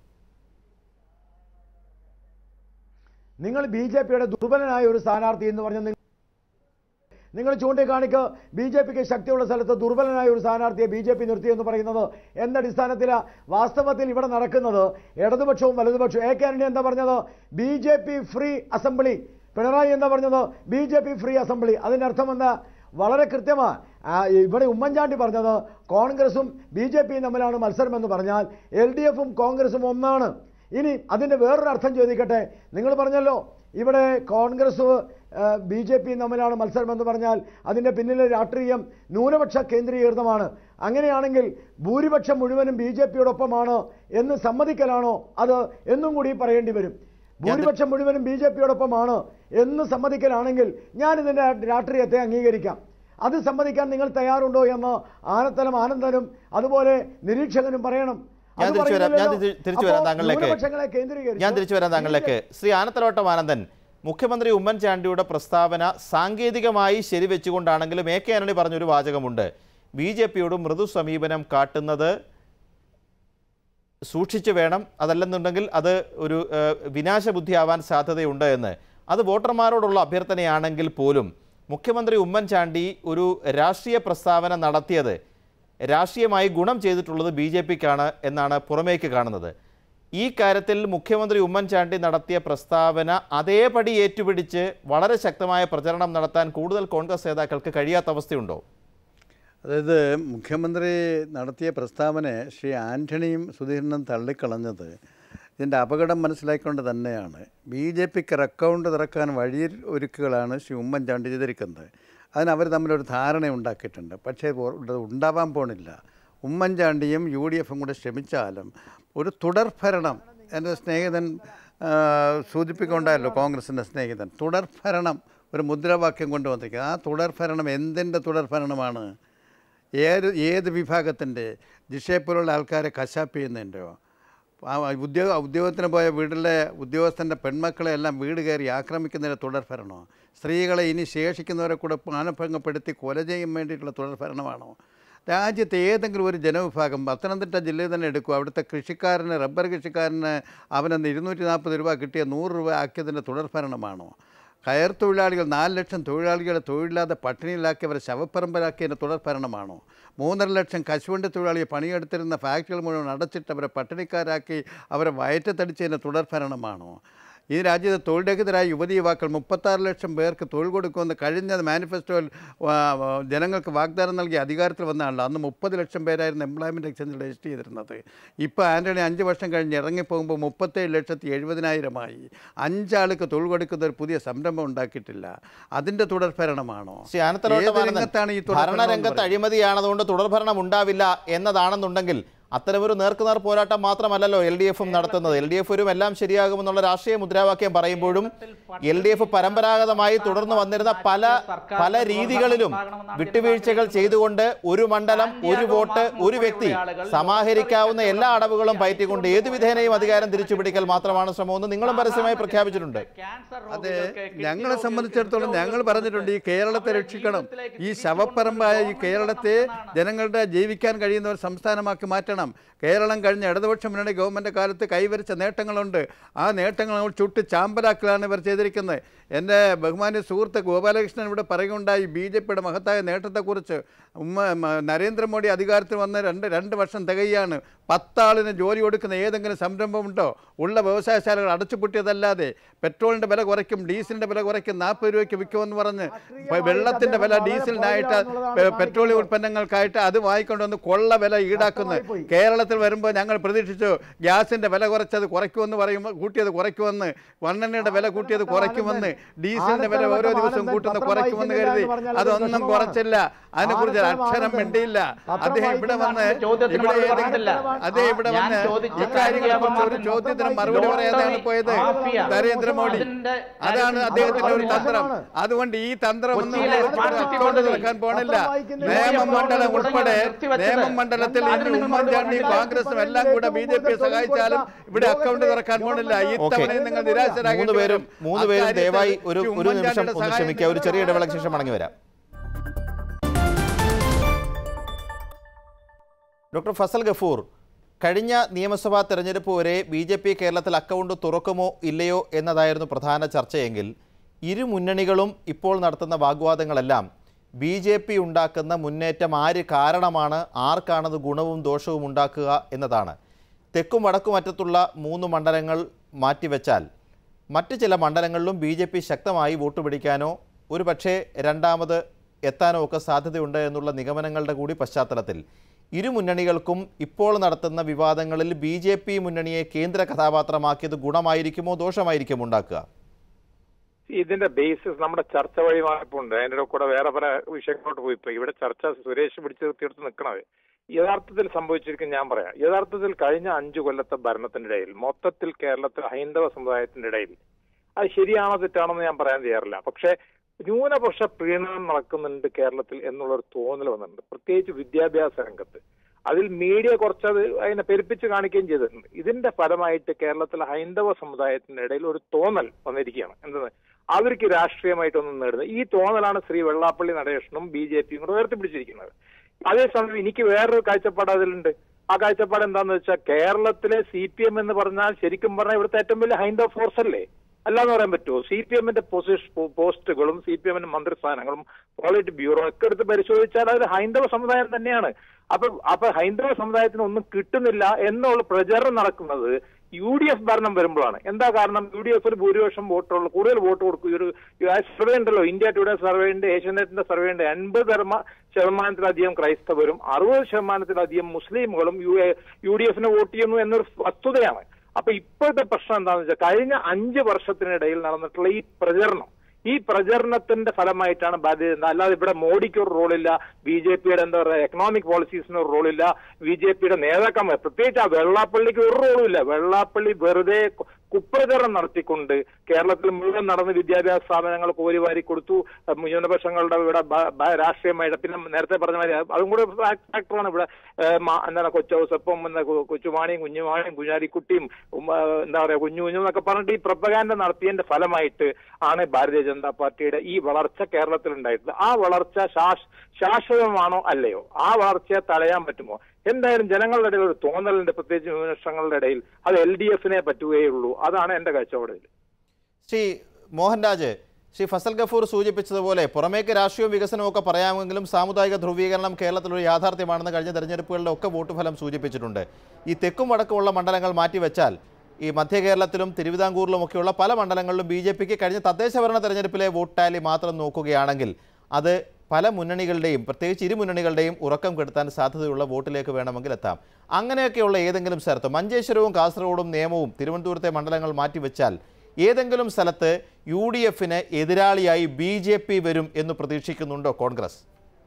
നിങ്ങൾ ബി ജെ പിയുടെ ദുർബലനായ ഒരു സ്ഥാനാർത്ഥി എന്ന് പറഞ്ഞ നിങ്ങൾ നിങ്ങൾ ചൂണ്ടിക്കാണിക്ക് ബി ജെ പിക്ക് ശക്തിയുള്ള സ്ഥലത്ത് ദുർബലനായ ഒരു സ്ഥാനാർത്ഥിയെ ബി ജെ പി നിർത്തിയെന്ന് പറയുന്നത് എന്തടിസ്ഥാനത്തിലാണ് വാസ്തവത്തിൽ ഇവിടെ നടക്കുന്നത് ഇടതുപക്ഷവും വലതുപക്ഷവും എ കെ ആന്റണി എന്താ പറഞ്ഞത് B J P free assembly Pinarayi എന്താ പറഞ്ഞത് B J P free assembly അതിൻ്റെ അർത്ഥം എന്താ വളരെ കൃത്യമാണ് ആ, ഇവിടെ ഉമ്മൻചാണ്ടി പറഞ്ഞത് കോൺഗ്രസും ബി ജെ പിയും തമ്മിലാണ് മത്സരമെന്ന് പറഞ്ഞാൽ എൽ ഡി എഫും കോൺഗ്രസും ഒന്നാണ് ഇനി അതിൻ്റെ വേറൊരു അർത്ഥം ചോദിക്കട്ടെ നിങ്ങൾ പറഞ്ഞല്ലോ ഇവിടെ കോൺഗ്രസ് ബി ജെ പിയും തമ്മിലാണ് മത്സരമെന്ന് പറഞ്ഞാൽ അതിൻ്റെ പിന്നിലെ രാഷ്ട്രീയം ന്യൂനപക്ഷ കേന്ദ്രീകൃതമാണ് അങ്ങനെയാണെങ്കിൽ ഭൂരിപക്ഷം മുഴുവനും ബി ജെ പിയോടൊപ്പമാണ് എന്ന് സമ്മതിക്കലാണോ അത് എന്നും കൂടി പറയേണ്ടി വരും ഭൂരിപക്ഷം മുഴുവനും ബി ജെ പിയോടൊപ്പമാണ് എന്ന് സമ്മതിക്കലാണെങ്കിൽ ഞാൻ ഇതിൻ്റെ രാഷ്ട്രീയത്തെ അംഗീകരിക്കാം അത് സമ്മതിക്കാൻ നിങ്ങൾ തയ്യാറുണ്ടോ എന്ന് ആനത്തലം ആനന്ദനും അതുപോലെ നിരീക്ഷകനും പറയണം ഞാൻ അത് തിരിച്ചു വരാം ഞാൻ പറയുന്നില്ലല്ലോ. തിരി- തിരിച്ചു വരാം അപ്പോൾ താങ്കളിലേക്ക് ന്യൂനപക്ഷങ്ങളെ കേന്ദ്രീകരിച്ച് ഞാൻ തിരിച്ചു വരാം താങ്കളിലേക്ക് ശ്രീ ആനത്തലോട്ടം ആനന്ദൻ മുഖ്യമന്ത്രി ഉമ്മൻചാണ്ടിയുടെ പ്രസ്താവന സാങ്കേതികമായി ശരിവെച്ചുകൊണ്ടാണെങ്കിലും എ കെ ആന്റണി പറഞ്ഞൊരു വാചകമുണ്ട് ബി ജെ പിയോട് മൃദു സമീപനം കാട്ടുന്നത് സൂക്ഷിച്ചു വേണം അതല്ലെന്നുണ്ടെങ്കിൽ അത് ഒരു ഏഹ്, വിനാശബുദ്ധിയാവാൻ സാധ്യതയുണ്ട് എന്ന് അത് വോട്ടർമാരോടുള്ള അഭ്യർത്ഥനയാണെങ്കിൽ പോലും മുഖ്യമന്ത്രി ഉമ്മൻചാണ്ടി ഒരു രാഷ്ട്രീയ പ്രസ്താവന നടത്തിയത് രാഷ്ട്രീയമായി ഗുണം ചെയ്തിട്ടുള്ളത് ബി ജെ പിക്കാണ് എന്നാണ് പുറമേക്ക് കാണുന്നത് ഈ കാര്യത്തിൽ മുഖ്യമന്ത്രി ഉമ്മൻചാണ്ടി നടത്തിയ പ്രസ്താവന അതേപടി ഏറ്റുപിടിച്ച് വളരെ ശക്തമായ പ്രചരണം നടത്താൻ കൂടുതൽ കോൺഗ്രസ് നേതാക്കൾക്ക് കഴിയാത്ത അവസ്ഥയുണ്ടോ അതായത് മുഖ്യമന്ത്രി നടത്തിയ പ്രസ്താവന ശ്രീ ആൻ്റണിയും സുധീരനും തള്ളിക്കളഞ്ഞത് ഇതിൻ്റെ അപകടം മനസ്സിലാക്കിക്കൊണ്ട് തന്നെയാണ് ബി ജെ പിക്ക് ഒരു അക്കൗണ്ട് തുറക്കാൻ വഴി ഒരുക്കുകളാണ് ശ്രീ ഉമ്മൻചാണ്ടി ചെയ്തിരിക്കുന്നത് അതിന് അവർ തമ്മിലൊരു ധാരണ ഉണ്ടാക്കിയിട്ടുണ്ട് പക്ഷേ ഇത് ഉണ്ടാവാൻ പോണില്ല ഉമ്മൻചാണ്ടിയും യു ഡി എഫും കൂടെ ശ്രമിച്ചാലും ഒരു തുടർഭരണം എൻ്റെ സ്നേഹിതൻ ആ, സൂചിപ്പിക്കൊണ്ടായല്ലോ കോൺഗ്രസിൻ്റെ സ്നേഹിതൻ തുടർഭരണം ഒരു മുദ്രാവാക്യം കൊണ്ടുവന്നിരിക്കുന്നത് ആ തുടർഭരണം എന്തിൻ്റെ തുടർഭരണമാണ് ഏത് ഏത് വിഭാഗത്തിൻ്റെ ജിഷയെപ്പോലുള്ള ആൾക്കാരെ കശാപ്പ് ചെയ്യുന്നതിൻ്റെയോ ആ ഉദ്യോഗ ഉദ്യോഗത്തിന് പോയ വീട്ടിലെ ഉദ്യോഗസ്ഥൻ്റെ പെൺമക്കളെ എല്ലാം വീട് കയറി ആക്രമിക്കുന്നതിൻ്റെ തുടർഭരണമോ സ്ത്രീകളെ ഇനി ശേഷിക്കുന്നവരെ കൂടെ മാനഭംഗപ്പെടുത്തി കൊല ചെയ്യാൻ വേണ്ടിയിട്ടുള്ള തുടർഭരണമാണോ രാജ്യത്തെ ഏതെങ്കിലും ഒരു ജനവിഭാഗം പത്തനംതിട്ട ജില്ലയിൽ തന്നെ എടുക്കും അവിടുത്തെ കൃഷിക്കാരന് റബ്ബർ കൃഷിക്കാരന് അവനെന്ന് ഇരുന്നൂറ്റി നാൽപ്പത് രൂപ കിട്ടിയ നൂറ് രൂപ ആക്കിയതിൻ്റെ തുടർഭരണമാണോ കയർ തൊഴിലാളികൾ നാല് ലക്ഷം തൊഴിലാളികളെ തൊഴിലില്ലാതെ പട്ടിണിയിലാക്കി അവരെ ശവപ്പരമ്പരാക്കിയതിൻ്റെ തുടർഭരണമാണോ മൂന്നര ലക്ഷം കശുവണ്ടി തൊഴിലാളിയെ പണിയെടുത്തിരുന്ന ഫാക്ടറികൾ മുഴുവൻ അടച്ചിട്ട് അവരെ പട്ടിണിക്കാരാക്കി അവരെ വയറ്റത്തടിച്ചതിൻ്റെ തുടർഭരണമാണോ ഈ രാജ്യത്തെ തൊഴിൽരഹിതരായ യുവതി യുവാക്കൾ മുപ്പത്താറ് ലക്ഷം പേർക്ക് തൊഴിൽ കൊടുക്കുമെന്ന് കഴിഞ്ഞ മാനിഫെസ്റ്റോയിൽ ആ, ആ, ജനങ്ങൾക്ക് വാഗ്ദാനം നൽകി അധികാരത്തിൽ വന്നതാണല്ലോ അന്ന് മുപ്പത് ലക്ഷം പേരായിരുന്നു എംപ്ലോയ്മെൻറ്റ് എക്സ്ചേഞ്ചിൽ രജിസ്റ്റർ ചെയ്തിരുന്നത് ഇപ്പോൾ ആൻ്റണി അഞ്ച് വർഷം കഴിഞ്ഞ് ഇറങ്ങിപ്പോകുമ്പോൾ മുപ്പത്തേഴ് ലക്ഷത്തി എഴുപതിനായിരമായി അഞ്ചാൾക്ക് തൊഴിൽ കൊടുക്കുന്ന ഒരു പുതിയ സംരംഭം ഉണ്ടാക്കിയിട്ടില്ല അതിൻ്റെ തുടർഭരണമാണോ ശ്രീ ആനത്തലോട്ടം ഏത് ആനന്ദൻ, രംഗത്താണ് ഈ തുടർഭരണം എന്ന് ഭരണരംഗത്ത് പറയുന്നത്? അഴിമതിയാണതുകൊണ്ട് തുടർഭരണം ഉണ്ടാവില്ല എന്നതാണെന്നുണ്ടെങ്കിൽ അത്തരമൊരു നേർക്കുനേർ പോരാട്ടം മാത്രമല്ലല്ലോ എൽ ഡി എഫും നടത്തുന്നത് എൽ ഡി എഫ് ഒരു എല്ലാം ശരിയാകുമെന്നുള്ള രാഷ്ട്രീയ മുദ്രാവാക്യം പറയുമ്പോഴും എൽ ഡി എഫ് പരമ്പരാഗതമായി തുടർന്ന് വന്നിരുന്ന പല പല രീതികളിലും വിട്ടുവീഴ്ചകൾ ചെയ്തുകൊണ്ട് ഒരു മണ്ഡലം ഒരു വോട്ട് ഒരു വ്യക്തി സമാഹരിക്കാവുന്ന എല്ലാ അടവുകളും പയറ്റിക്കൊണ്ട് ഏതു വിധേനയും അധികാരം തിരിച്ചുപിടിക്കൽ മാത്രമാണ് ശ്രമമെന്ന് നിങ്ങളും പരസ്യമായി പ്രഖ്യാപിച്ചിട്ടുണ്ട് അതെ ഞങ്ങളെ സംബന്ധിച്ചിടത്തോളം ഞങ്ങൾ പറഞ്ഞിട്ടുണ്ട് ഈ കേരളത്തെ രക്ഷിക്കണം ഈ ശവപ്പറമ്പായ ഈ കേരളത്തെ ജനങ്ങളുടെ ജീവിക്കാൻ കഴിയുന്ന ഒരു സംസ്ഥാനമാക്കി മാറ്റണം കേരളം കഴിഞ്ഞ ഇടതുപക്ഷ മുന്നണി ഗവൺമെൻറ് കാലത്ത് കൈവരിച്ച നേട്ടങ്ങളുണ്ട് ആ നേട്ടങ്ങൾ നമ്മൾ ചുട്ട് ചാമ്പലാക്കലാണ് ഇവർ ചെയ്തിരിക്കുന്നത് എൻ്റെ ബഹുമാന്യ സുഹൃത്ത് ഗോപാലകൃഷ്ണൻ ഇവിടെ പറയുകയുണ്ടായി ബി ജെ പിയുടെ മഹത്തായ നേട്ടത്തെക്കുറിച്ച് ഉമ്മ മ- നരേന്ദ്രമോദി അധികാരത്തിൽ വന്ന് രണ്ട് രണ്ട് വർഷം തികയാണ് പത്താളിന് ജോലി കൊടുക്കുന്ന ഏതെങ്കിലും സംരംഭമുണ്ടോ ഉള്ള വ്യവസായശാലകൾ അടച്ചുപൂട്ടിയതല്ലാതെ പെട്രോളിൻ്റെ വില കുറയ്ക്കും ഡീസലിൻ്റെ വില കുറയ്ക്കും നാൽപ്പത് രൂപയ്ക്ക് വിൽക്കുമെന്ന് പറഞ്ഞ് ഇപ്പൊ വെള്ളത്തിൻ്റെ വില ഡീസലിനായിട്ട് പെ- പെട്രോളിയം ഉൽപ്പന്നങ്ങൾക്കായിട്ട് അത് വാങ്ങിക്കൊണ്ടുവന്ന് കൊള്ള വില ഈടാക്കുന്നത് കേരളത്തിൽ വരുമ്പോൾ ഞങ്ങൾ പ്രതീക്ഷിച്ചു ഗ്യാസിന്റെ വില കുറച്ചത് കുറയ്ക്കുമെന്ന് പറയുമ്പോൾ കൂട്ടിയത് കുറയ്ക്കുമെന്ന് മണ്ണെണ്ണയുടെ വില കൂട്ടിയത് കുറയ്ക്കുമെന്ന് ഡീസലിന്റെ വില ഓരോ ദിവസവും കൂട്ടുന്ന കുറയ്ക്കുമെന്ന് കരുതി അതൊന്നും കുറച്ചില്ല അതിനെക്കുറിച്ച് ഒരു അക്ഷരം മിണ്ടിയില്ല അദ്ദേഹം ഇവിടെ വന്ന് ചോദ്യത്തിന് ഇവിടെ മറുപടി ഏതെങ്കിലും- പറഞ്ഞിട്ടില്ല. അദ്ദേഹം ഇവിടെ ഞാൻ വന്ന് ചോദിച്ച ഇക്കാര്യങ്ങളെ കുറിച്ച് ഒരു കാര്യം ചോദ്യത്തിന് മാത്രം മറുപടി പറയാതെയാണ് ലോട്ടറി പോയത് മാഫിയ. നരേന്ദ്രമോദി അതിന്റെ അതാണ് കാര്യത്തിൽ അദ്ദേഹത്തിന്റെ ഒരു പറഞ്ഞില്ല. തന്ത്രം അതുകൊണ്ട് ഈ തന്ത്രം ഒന്നും കൊച്ചിയിലെ സ്മാർട്ട് സിറ്റി പദ്ധതി നടക്കാൻ പോണില്ല പത്രം വായിക്കുന്ന നിയമമണ്ഡലം തുടങ്ങിയ ഉൾപ്പെടെ നിർത്തിവെച്ചത്. നിയമമണ്ഡലത്തിൽ ഇനി അതിന് നിങ്ങൾ മറുപടി ഉമ്മൻചാണ്ടിയും പറഞ്ഞില്ല. കോൺഗ്രസും എല്ലാം കൂടെ ബി ജെ പിയെ സഹായിച്ചാലും ഇവിടെ അക്കൗണ്ട് തുറക്കാൻ പോണില്ല ഈ ഓക്കെ തവണയും നിങ്ങൾ നിരാശരാകേണ്ടി മൂന്ന് പേരും വരും. മൂന്ന് പേരും അക്കാര്യത്തിൽ ദയവായി ഒരു ശ്രീ ഒരു നിമിഷം ഉമ്മൻചാണ്ടിയുടെ ഒന്ന് സഹായം ക്ഷമിക്കുക ഒരു ചെറിയ ഇടവേളയ്ക്ക് ശേഷം മടങ്ങി വരാം ഡോക്ടർ ഫസൽ ഗഫൂർ കഴിഞ്ഞ നിയമസഭാ തെരഞ്ഞെടുപ്പ് വരെ ബി ജെ പി കേരളത്തിൽ അക്കൗണ്ട് തുറക്കുമോ ഇല്ലയോ എന്നതായിരുന്നു പ്രധാന ചർച്ചയെങ്കിൽ ഇരു മുന്നണികളും ഇപ്പോൾ നടത്തുന്ന വാഗ്വാദങ്ങളെല്ലാം ബി ജെ പി ഉണ്ടാക്കുന്ന മുന്നേറ്റം ആര് കാരണമാണ് ആർക്കാണത് ഗുണവും ദോഷവും ഉണ്ടാക്കുക എന്നതാണ് തെക്കും വടക്കും അറ്റത്തുള്ള മൂന്ന് മണ്ഡലങ്ങൾ മാറ്റിവെച്ചാൽ മറ്റ് ചില മണ്ഡലങ്ങളിലും ബി ജെ പി ശക്തമായി വോട്ട് പിടിക്കാനോ ഒരു പക്ഷേ രണ്ടാമത് എത്താനോ ഒക്കെ സാധ്യതയുണ്ട് എന്നുള്ള നിഗമനങ്ങളുടെ കൂടി പശ്ചാത്തലത്തിൽ ഇരു മുന്നണികൾക്കും ഇപ്പോൾ നടത്തുന്ന വിവാദങ്ങളിൽ ബി ജെ പി മുന്നണിയെ കേന്ദ്ര കഥാപാത്രമാക്കിയത് ഗുണമായിരിക്കുമോ ദോഷമായിരിക്കുമോ ഉണ്ടാക്കുക ഇതിന്റെ ബേസിസ് നമ്മുടെ ചർച്ച വഴി മാറിപ്പോണ്ട് അതിന്റെ കൂടെ വേറെ പല വിഷയങ്ങളോട്ട് പോയിപ്പോ ഇവിടെ ചർച്ച സുരേഷ് പിടിച്ച് തീർത്ത് നിൽക്കണത് യഥാർത്ഥത്തിൽ സംഭവിച്ചിരിക്കും ഞാൻ പറയാം യഥാർത്ഥത്തിൽ കഴിഞ്ഞ അഞ്ചു കൊല്ലത്തെ ഭരണത്തിന്റെ ഇടയിൽ മൊത്തത്തിൽ കേരളത്തിൽ ഹൈന്ദവ സമുദായത്തിന്റെ ഇടയിൽ അത് ശരിയാണോ തെറ്റാണോ എന്ന് ഞാൻ പറയാൻ തയ്യാറില്ല പക്ഷേ ന്യൂനപക്ഷ പ്രീണനം നടക്കുന്നുണ്ട് കേരളത്തിൽ എന്നുള്ളൊരു തോന്നൽ വന്നിട്ടുണ്ട് പ്രത്യേകിച്ച് വിദ്യാഭ്യാസ രംഗത്ത് അതിൽ മീഡിയ കുറച്ചത് അതിനെ പെരുപ്പിച്ച് കാണിക്കുകയും ചെയ്തിട്ടുണ്ട് ഇതിന്റെ ഫലമായിട്ട് കേരളത്തിലെ ഹൈന്ദവ സമുദായത്തിന്റെ ഇടയിൽ ഒരു തോന്നൽ വന്നിരിക്കുകയാണ് എന്തെന്ന് അവർക്ക് രാഷ്ട്രീയമായിട്ടൊന്നും നേടുന്നത് ഈ തോന്നലാണ് ശ്രീ വെള്ളാപ്പള്ളി നടേശനും ബി ജെ പിയും കൂടെ ഉയർത്തിപ്പിടിച്ചിരിക്കുന്നത് അതേസമയം എനിക്ക് വേറൊരു കാഴ്ചപ്പാട് അതിലുണ്ട് ആ കാഴ്ചപ്പാട് എന്താന്ന് വെച്ചാൽ കേരളത്തിലെ സി പി എം എന്ന് പറഞ്ഞാൽ ശരിക്കും പറഞ്ഞാൽ ഇവിടുത്തെ ഏറ്റവും വലിയ ഹൈന്ദവ ഫോഴ്സ് അല്ലേ അല്ലാന്ന് പറയാൻ പറ്റുമോ സി പി എമ്മിന്റെ പൊസിഷൻ പോസ്റ്റുകളും സി പി എമ്മിന്റെ മന്ത്രിസ്ഥാനങ്ങളും പോളിറ്റ് ബ്യൂറോ ഒക്കെ എടുത്ത് പരിശോധിച്ചാൽ അത് ഹൈന്ദവ സമുദായം തന്നെയാണ് അപ്പൊ അപ്പൊ ഹൈന്ദവ സമുദായത്തിന് ഒന്നും കിട്ടുന്നില്ല എന്നുള്ള പ്രചരണം നടക്കുന്നത് യു ഡി എഫ് ഭരണം വരുമ്പോഴാണ് എന്താ കാരണം യു ഡി എഫിൽ ഭൂരിപക്ഷം വോട്ടുള്ള കൂടുതൽ വോട്ട് കൊടുക്കും ഈ ഒരു സർവേ ഉണ്ടല്ലോ ഇന്ത്യ ടുഡേ സർവേ ഉണ്ട് ഏഷ്യാനെറ്റിന്റെ സർവേ ഉണ്ട് എൺപത് ശതമാനത്തിലധികം ക്രൈസ്തവരും അറുപത് ശതമാനത്തിലധികം മുസ്ലിമുകളും യു യു ഡി എഫിന് വോട്ട് ചെയ്യുന്നു എന്നൊരു വസ്തുതയാണ് അപ്പൊ ഇപ്പോഴത്തെ പ്രശ്നം എന്താണെന്ന് വെച്ചാൽ കഴിഞ്ഞ അഞ്ച് വർഷത്തിനിടയിൽ നടന്നിട്ടുള്ള ഈ പ്രചരണം ഈ പ്രചരണത്തിന്റെ ഫലമായിട്ടാണ് ബാധ്യത അല്ലാതെ ഇവിടെ മോഡിക്ക് ഒരു റോളില്ല ബി ജെ പിയുടെ എന്താ പറയുക എക്കണോമിക് പോളിസീസിന് ഒരു റോളില്ല ബി ജെ പിയുടെ നേതാക്കന്മാർ പ്രത്യേകിച്ച് ആ വെള്ളാപ്പള്ളിക്ക് ഒരു റോളുമില്ല വെള്ളാപ്പള്ളി വെറുതെ കുപ്രചരണം നടത്തിക്കൊണ്ട് കേരളത്തിൽ മുഴുവൻ നടന്ന് വിദ്യാഭ്യാസ സ്ഥാപനങ്ങൾ കോരിവാരി കൊടുത്തു ന്യൂനപക്ഷങ്ങളുടെ ഇവിടെ ബ- ബ- രാഷ്ട്രീയമായിട്ട് പിന്നെ നേരത്തെ പറഞ്ഞ മാതിരി അതും കൂടെ ഫാക്ടറാണ് ഇവിടെ ഏഹ്, മാ- എന്താണ് കൊച്ചൗസപ്പം എന്ന കൊ- കൊച്ചുമാണിയും കുഞ്ഞുമാണിയും കുഞ്ഞാലിക്കുട്ടിയും ഉം, ആ, എന്താ പറയാ കുഞ്ഞു കുഞ്ഞു എന്നൊക്കെ പറഞ്ഞിട്ട് ഈ പ്രപ്പകാൻഡ നടത്തിയതിന്റെ ഫലമായിട്ട് ആണ് ഭാരതീയ ജനതാ പാർട്ടിയുടെ ഈ വളർച്ച കേരളത്തിൽ ഉണ്ടായിട്ടുള്ളത് ആ വളർച്ച ശാശ് ശാശ്വതമാണോ അല്ലയോ ആ വളർച്ചയെ തടയാൻ പറ്റുമോ എന്തായാലും ജനങ്ങളുടെ ഇടയിൽ ഒരു തോന്നലുണ്ട് പ്രത്യേകിച്ച് ന്യൂനപക്ഷങ്ങളുടെ ഇടയിൽ അത് എൽ ഡി എഫിനെ പറ്റുകയുള്ളൂ അതാണ് എന്റെ കാഴ്ചപ്പാടിൽ ശ്രീ മോഹൻരാജ് ശ്രീ ഫസൽ ഗഫൂർ സൂചിപ്പിച്ചതുപോലെ പുറമേക്ക് രാഷ്ട്രീയവും വികസനവും ഒക്കെ പറയാമെങ്കിലും സാമുദായിക ധ്രുവീകരണം കേരളത്തിലൊരു യാഥാർത്ഥ്യമാണെന്ന് കഴിഞ്ഞ തെരഞ്ഞെടുപ്പുകളിലെ ഒക്കെ വോട്ട് ഫലം സൂചിപ്പിച്ചിട്ടുണ്ട് ഈ തെക്കും വടക്കുമുള്ള മണ്ഡലങ്ങൾ മാറ്റിവെച്ചാൽ ഈ മധ്യ കേരളത്തിലും തിരുവിതാംകൂറിലും ഒക്കെയുള്ള പല മണ്ഡലങ്ങളിലും ബി ജെ പിക്ക് കഴിഞ്ഞ തദ്ദേശ ഭരണ തെരഞ്ഞെടുപ്പിലെ വോട്ട് ടാലി മാത്രം നോക്കുകയാണെങ്കിൽ അത് പല മുന്നണികളുടെയും പ്രത്യേകിച്ച് ഇരു മുന്നണികളുടെയും ഉറക്കം കെടുത്താൻ സാധ്യതയുള്ള വോട്ടിലേക്ക് വേണമെങ്കിൽ എത്താം അങ്ങനെയൊക്കെയുള്ള ഏതെങ്കിലും സ്ഥലത്ത് മഞ്ചേശ്വരവും കാസർഗോഡും നിയമവും തിരുവനന്തപുരത്തെ മണ്ഡലങ്ങൾ മാറ്റിവെച്ചാൽ ഏതെങ്കിലും സ്ഥലത്ത് യു ഡി എഫിന് എതിരാളിയായി ബി ജെ പി വരും എന്ന് പ്രതീക്ഷിക്കുന്നുണ്ടോ കോൺഗ്രസ്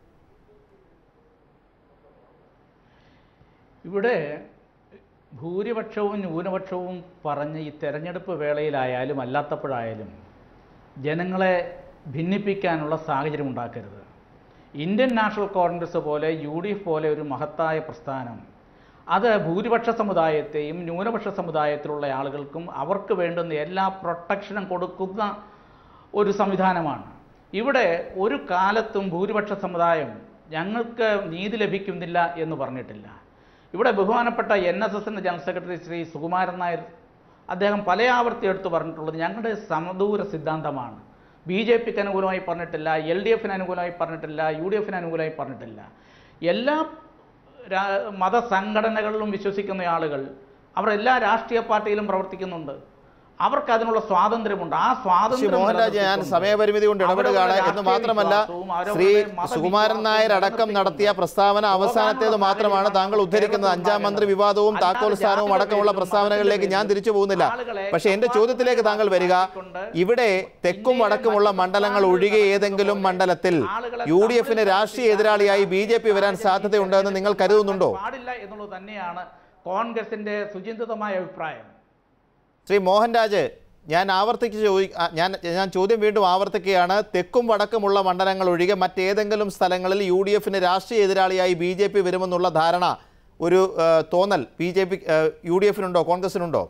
ഇവിടെ ഭൂരിപക്ഷവും ന്യൂനപക്ഷവും പറഞ്ഞ് ഈ തെരഞ്ഞെടുപ്പ് വേളയിലായാലും അല്ലാത്തപ്പോഴായാലും ജനങ്ങളെ ഭിന്നിപ്പിക്കാനുള്ള സാഹചര്യം ഉണ്ടാക്കരുത് ഇന്ത്യൻ നാഷണൽ കോൺഗ്രസ് പോലെ യു ഡി എഫ് പോലെ ഒരു മഹത്തായ പ്രസ്ഥാനം അത് ഭൂരിപക്ഷ സമുദായത്തെയും ന്യൂനപക്ഷ സമുദായത്തിലുള്ള ആളുകൾക്കും അവർക്ക് വേണ്ടുന്ന എല്ലാ പ്രൊട്ടക്ഷനും കൊടുക്കുന്ന ഒരു സംവിധാനമാണ് ഇവിടെ ഒരു കാലത്തും ഭൂരിപക്ഷ സമുദായം ഞങ്ങൾക്ക് നീതി ലഭിക്കുന്നില്ല എന്ന് പറഞ്ഞിട്ടില്ല ഇവിടെ ബഹുമാനപ്പെട്ട എൻ എസ് എസിൻ്റെ ജനറൽ സെക്രട്ടറി ശ്രീ സുകുമാരൻ നായർ അദ്ദേഹം പല ആവർത്തി എടുത്തു പറഞ്ഞിട്ടുള്ളത് ഞങ്ങളുടെ സമദൂര സിദ്ധാന്തമാണ് ബി ജെ പിക്ക് അനുകൂലമായി പറഞ്ഞിട്ടില്ല എൽ ഡി എഫിന് അനുകൂലമായി പറഞ്ഞിട്ടില്ല യു ഡി എഫിന് അനുകൂലമായി പറഞ്ഞിട്ടില്ല എല്ലാ രാ- മതസംഘടനകളിലും വിശ്വസിക്കുന്ന ആളുകൾ അവർ എല്ലാ രാഷ്ട്രീയ പാർട്ടിയിലും പ്രവർത്തിക്കുന്നുണ്ട് അവർക്ക് അതിനുള്ള സ്വാതന്ത്ര്യമുണ്ട് ആ ശ്രീ സ്വാതന്ത്ര്യം മോഹൻരാജ് ഞാൻ നിലനിർത്തിക്കൊണ്ട് സമയപരിമിതി കൊണ്ട് ഇടപെടുകയാണ് അവരവരുടെ എന്ന് മാത്രമല്ല രാഷ്ട്രീയ വിശ്വാസവും ശ്രീ അവരവരുടെ മതവിശ്വാസവും സുകുമാരൻ നായർ അടക്കം നടത്തിയ പ്രസ്താവന അവസാനത്തേത് മാത്രമാണ് താങ്കൾ ഉദ്ധരിക്കുന്നത് അഞ്ചാം മന്ത്രി വിവാദവും താക്കോൽ സ്ഥാനവും അടക്കമുള്ള പ്രസ്താവനകളിലേക്ക് ഞാൻ തിരിച്ചു പോകുന്നില്ല പക്ഷേ എന്റെ ചോദ്യത്തിലേക്ക് താങ്കൾ വരിക ഇവിടെ തെക്കും വടക്കുമുള്ള മണ്ഡലങ്ങൾ ഒഴികെ ഏതെങ്കിലും മണ്ഡലത്തിൽ യു ഡി എഫിന് രാഷ്ട്രീയ എതിരാളിയായി ബി ജെ പി വരാൻ സാധ്യതയുണ്ടെന്ന് നിങ്ങൾ കരുതുന്നുണ്ടോ പാടില്ല എന്നുള്ളത് തന്നെയാണ് കോൺഗ്രസിന്റെ സുചിന്തിതമായ അഭിപ്രായം ശ്രീ മോഹൻരാജ് ഞാൻ ആവർത്തിച്ച് ചോദി ആ, ഞാൻ ഞാൻ ചോദ്യം വീണ്ടും ആവർത്തിക്കുകയാണ് തെക്കും വടക്കുമുള്ള മണ്ഡലങ്ങൾ ഒഴികെ മറ്റേതെങ്കിലും സ്ഥലങ്ങളിൽ യു ഡി എഫിന് രാഷ്ട്രീയ എതിരാളിയായി ബി ജെ പി വരുമെന്നുള്ള ധാരണ ഒരു ആ, തോന്നൽ B J P U D എഫിനുണ്ടോ കോൺഗ്രസിനുണ്ടോ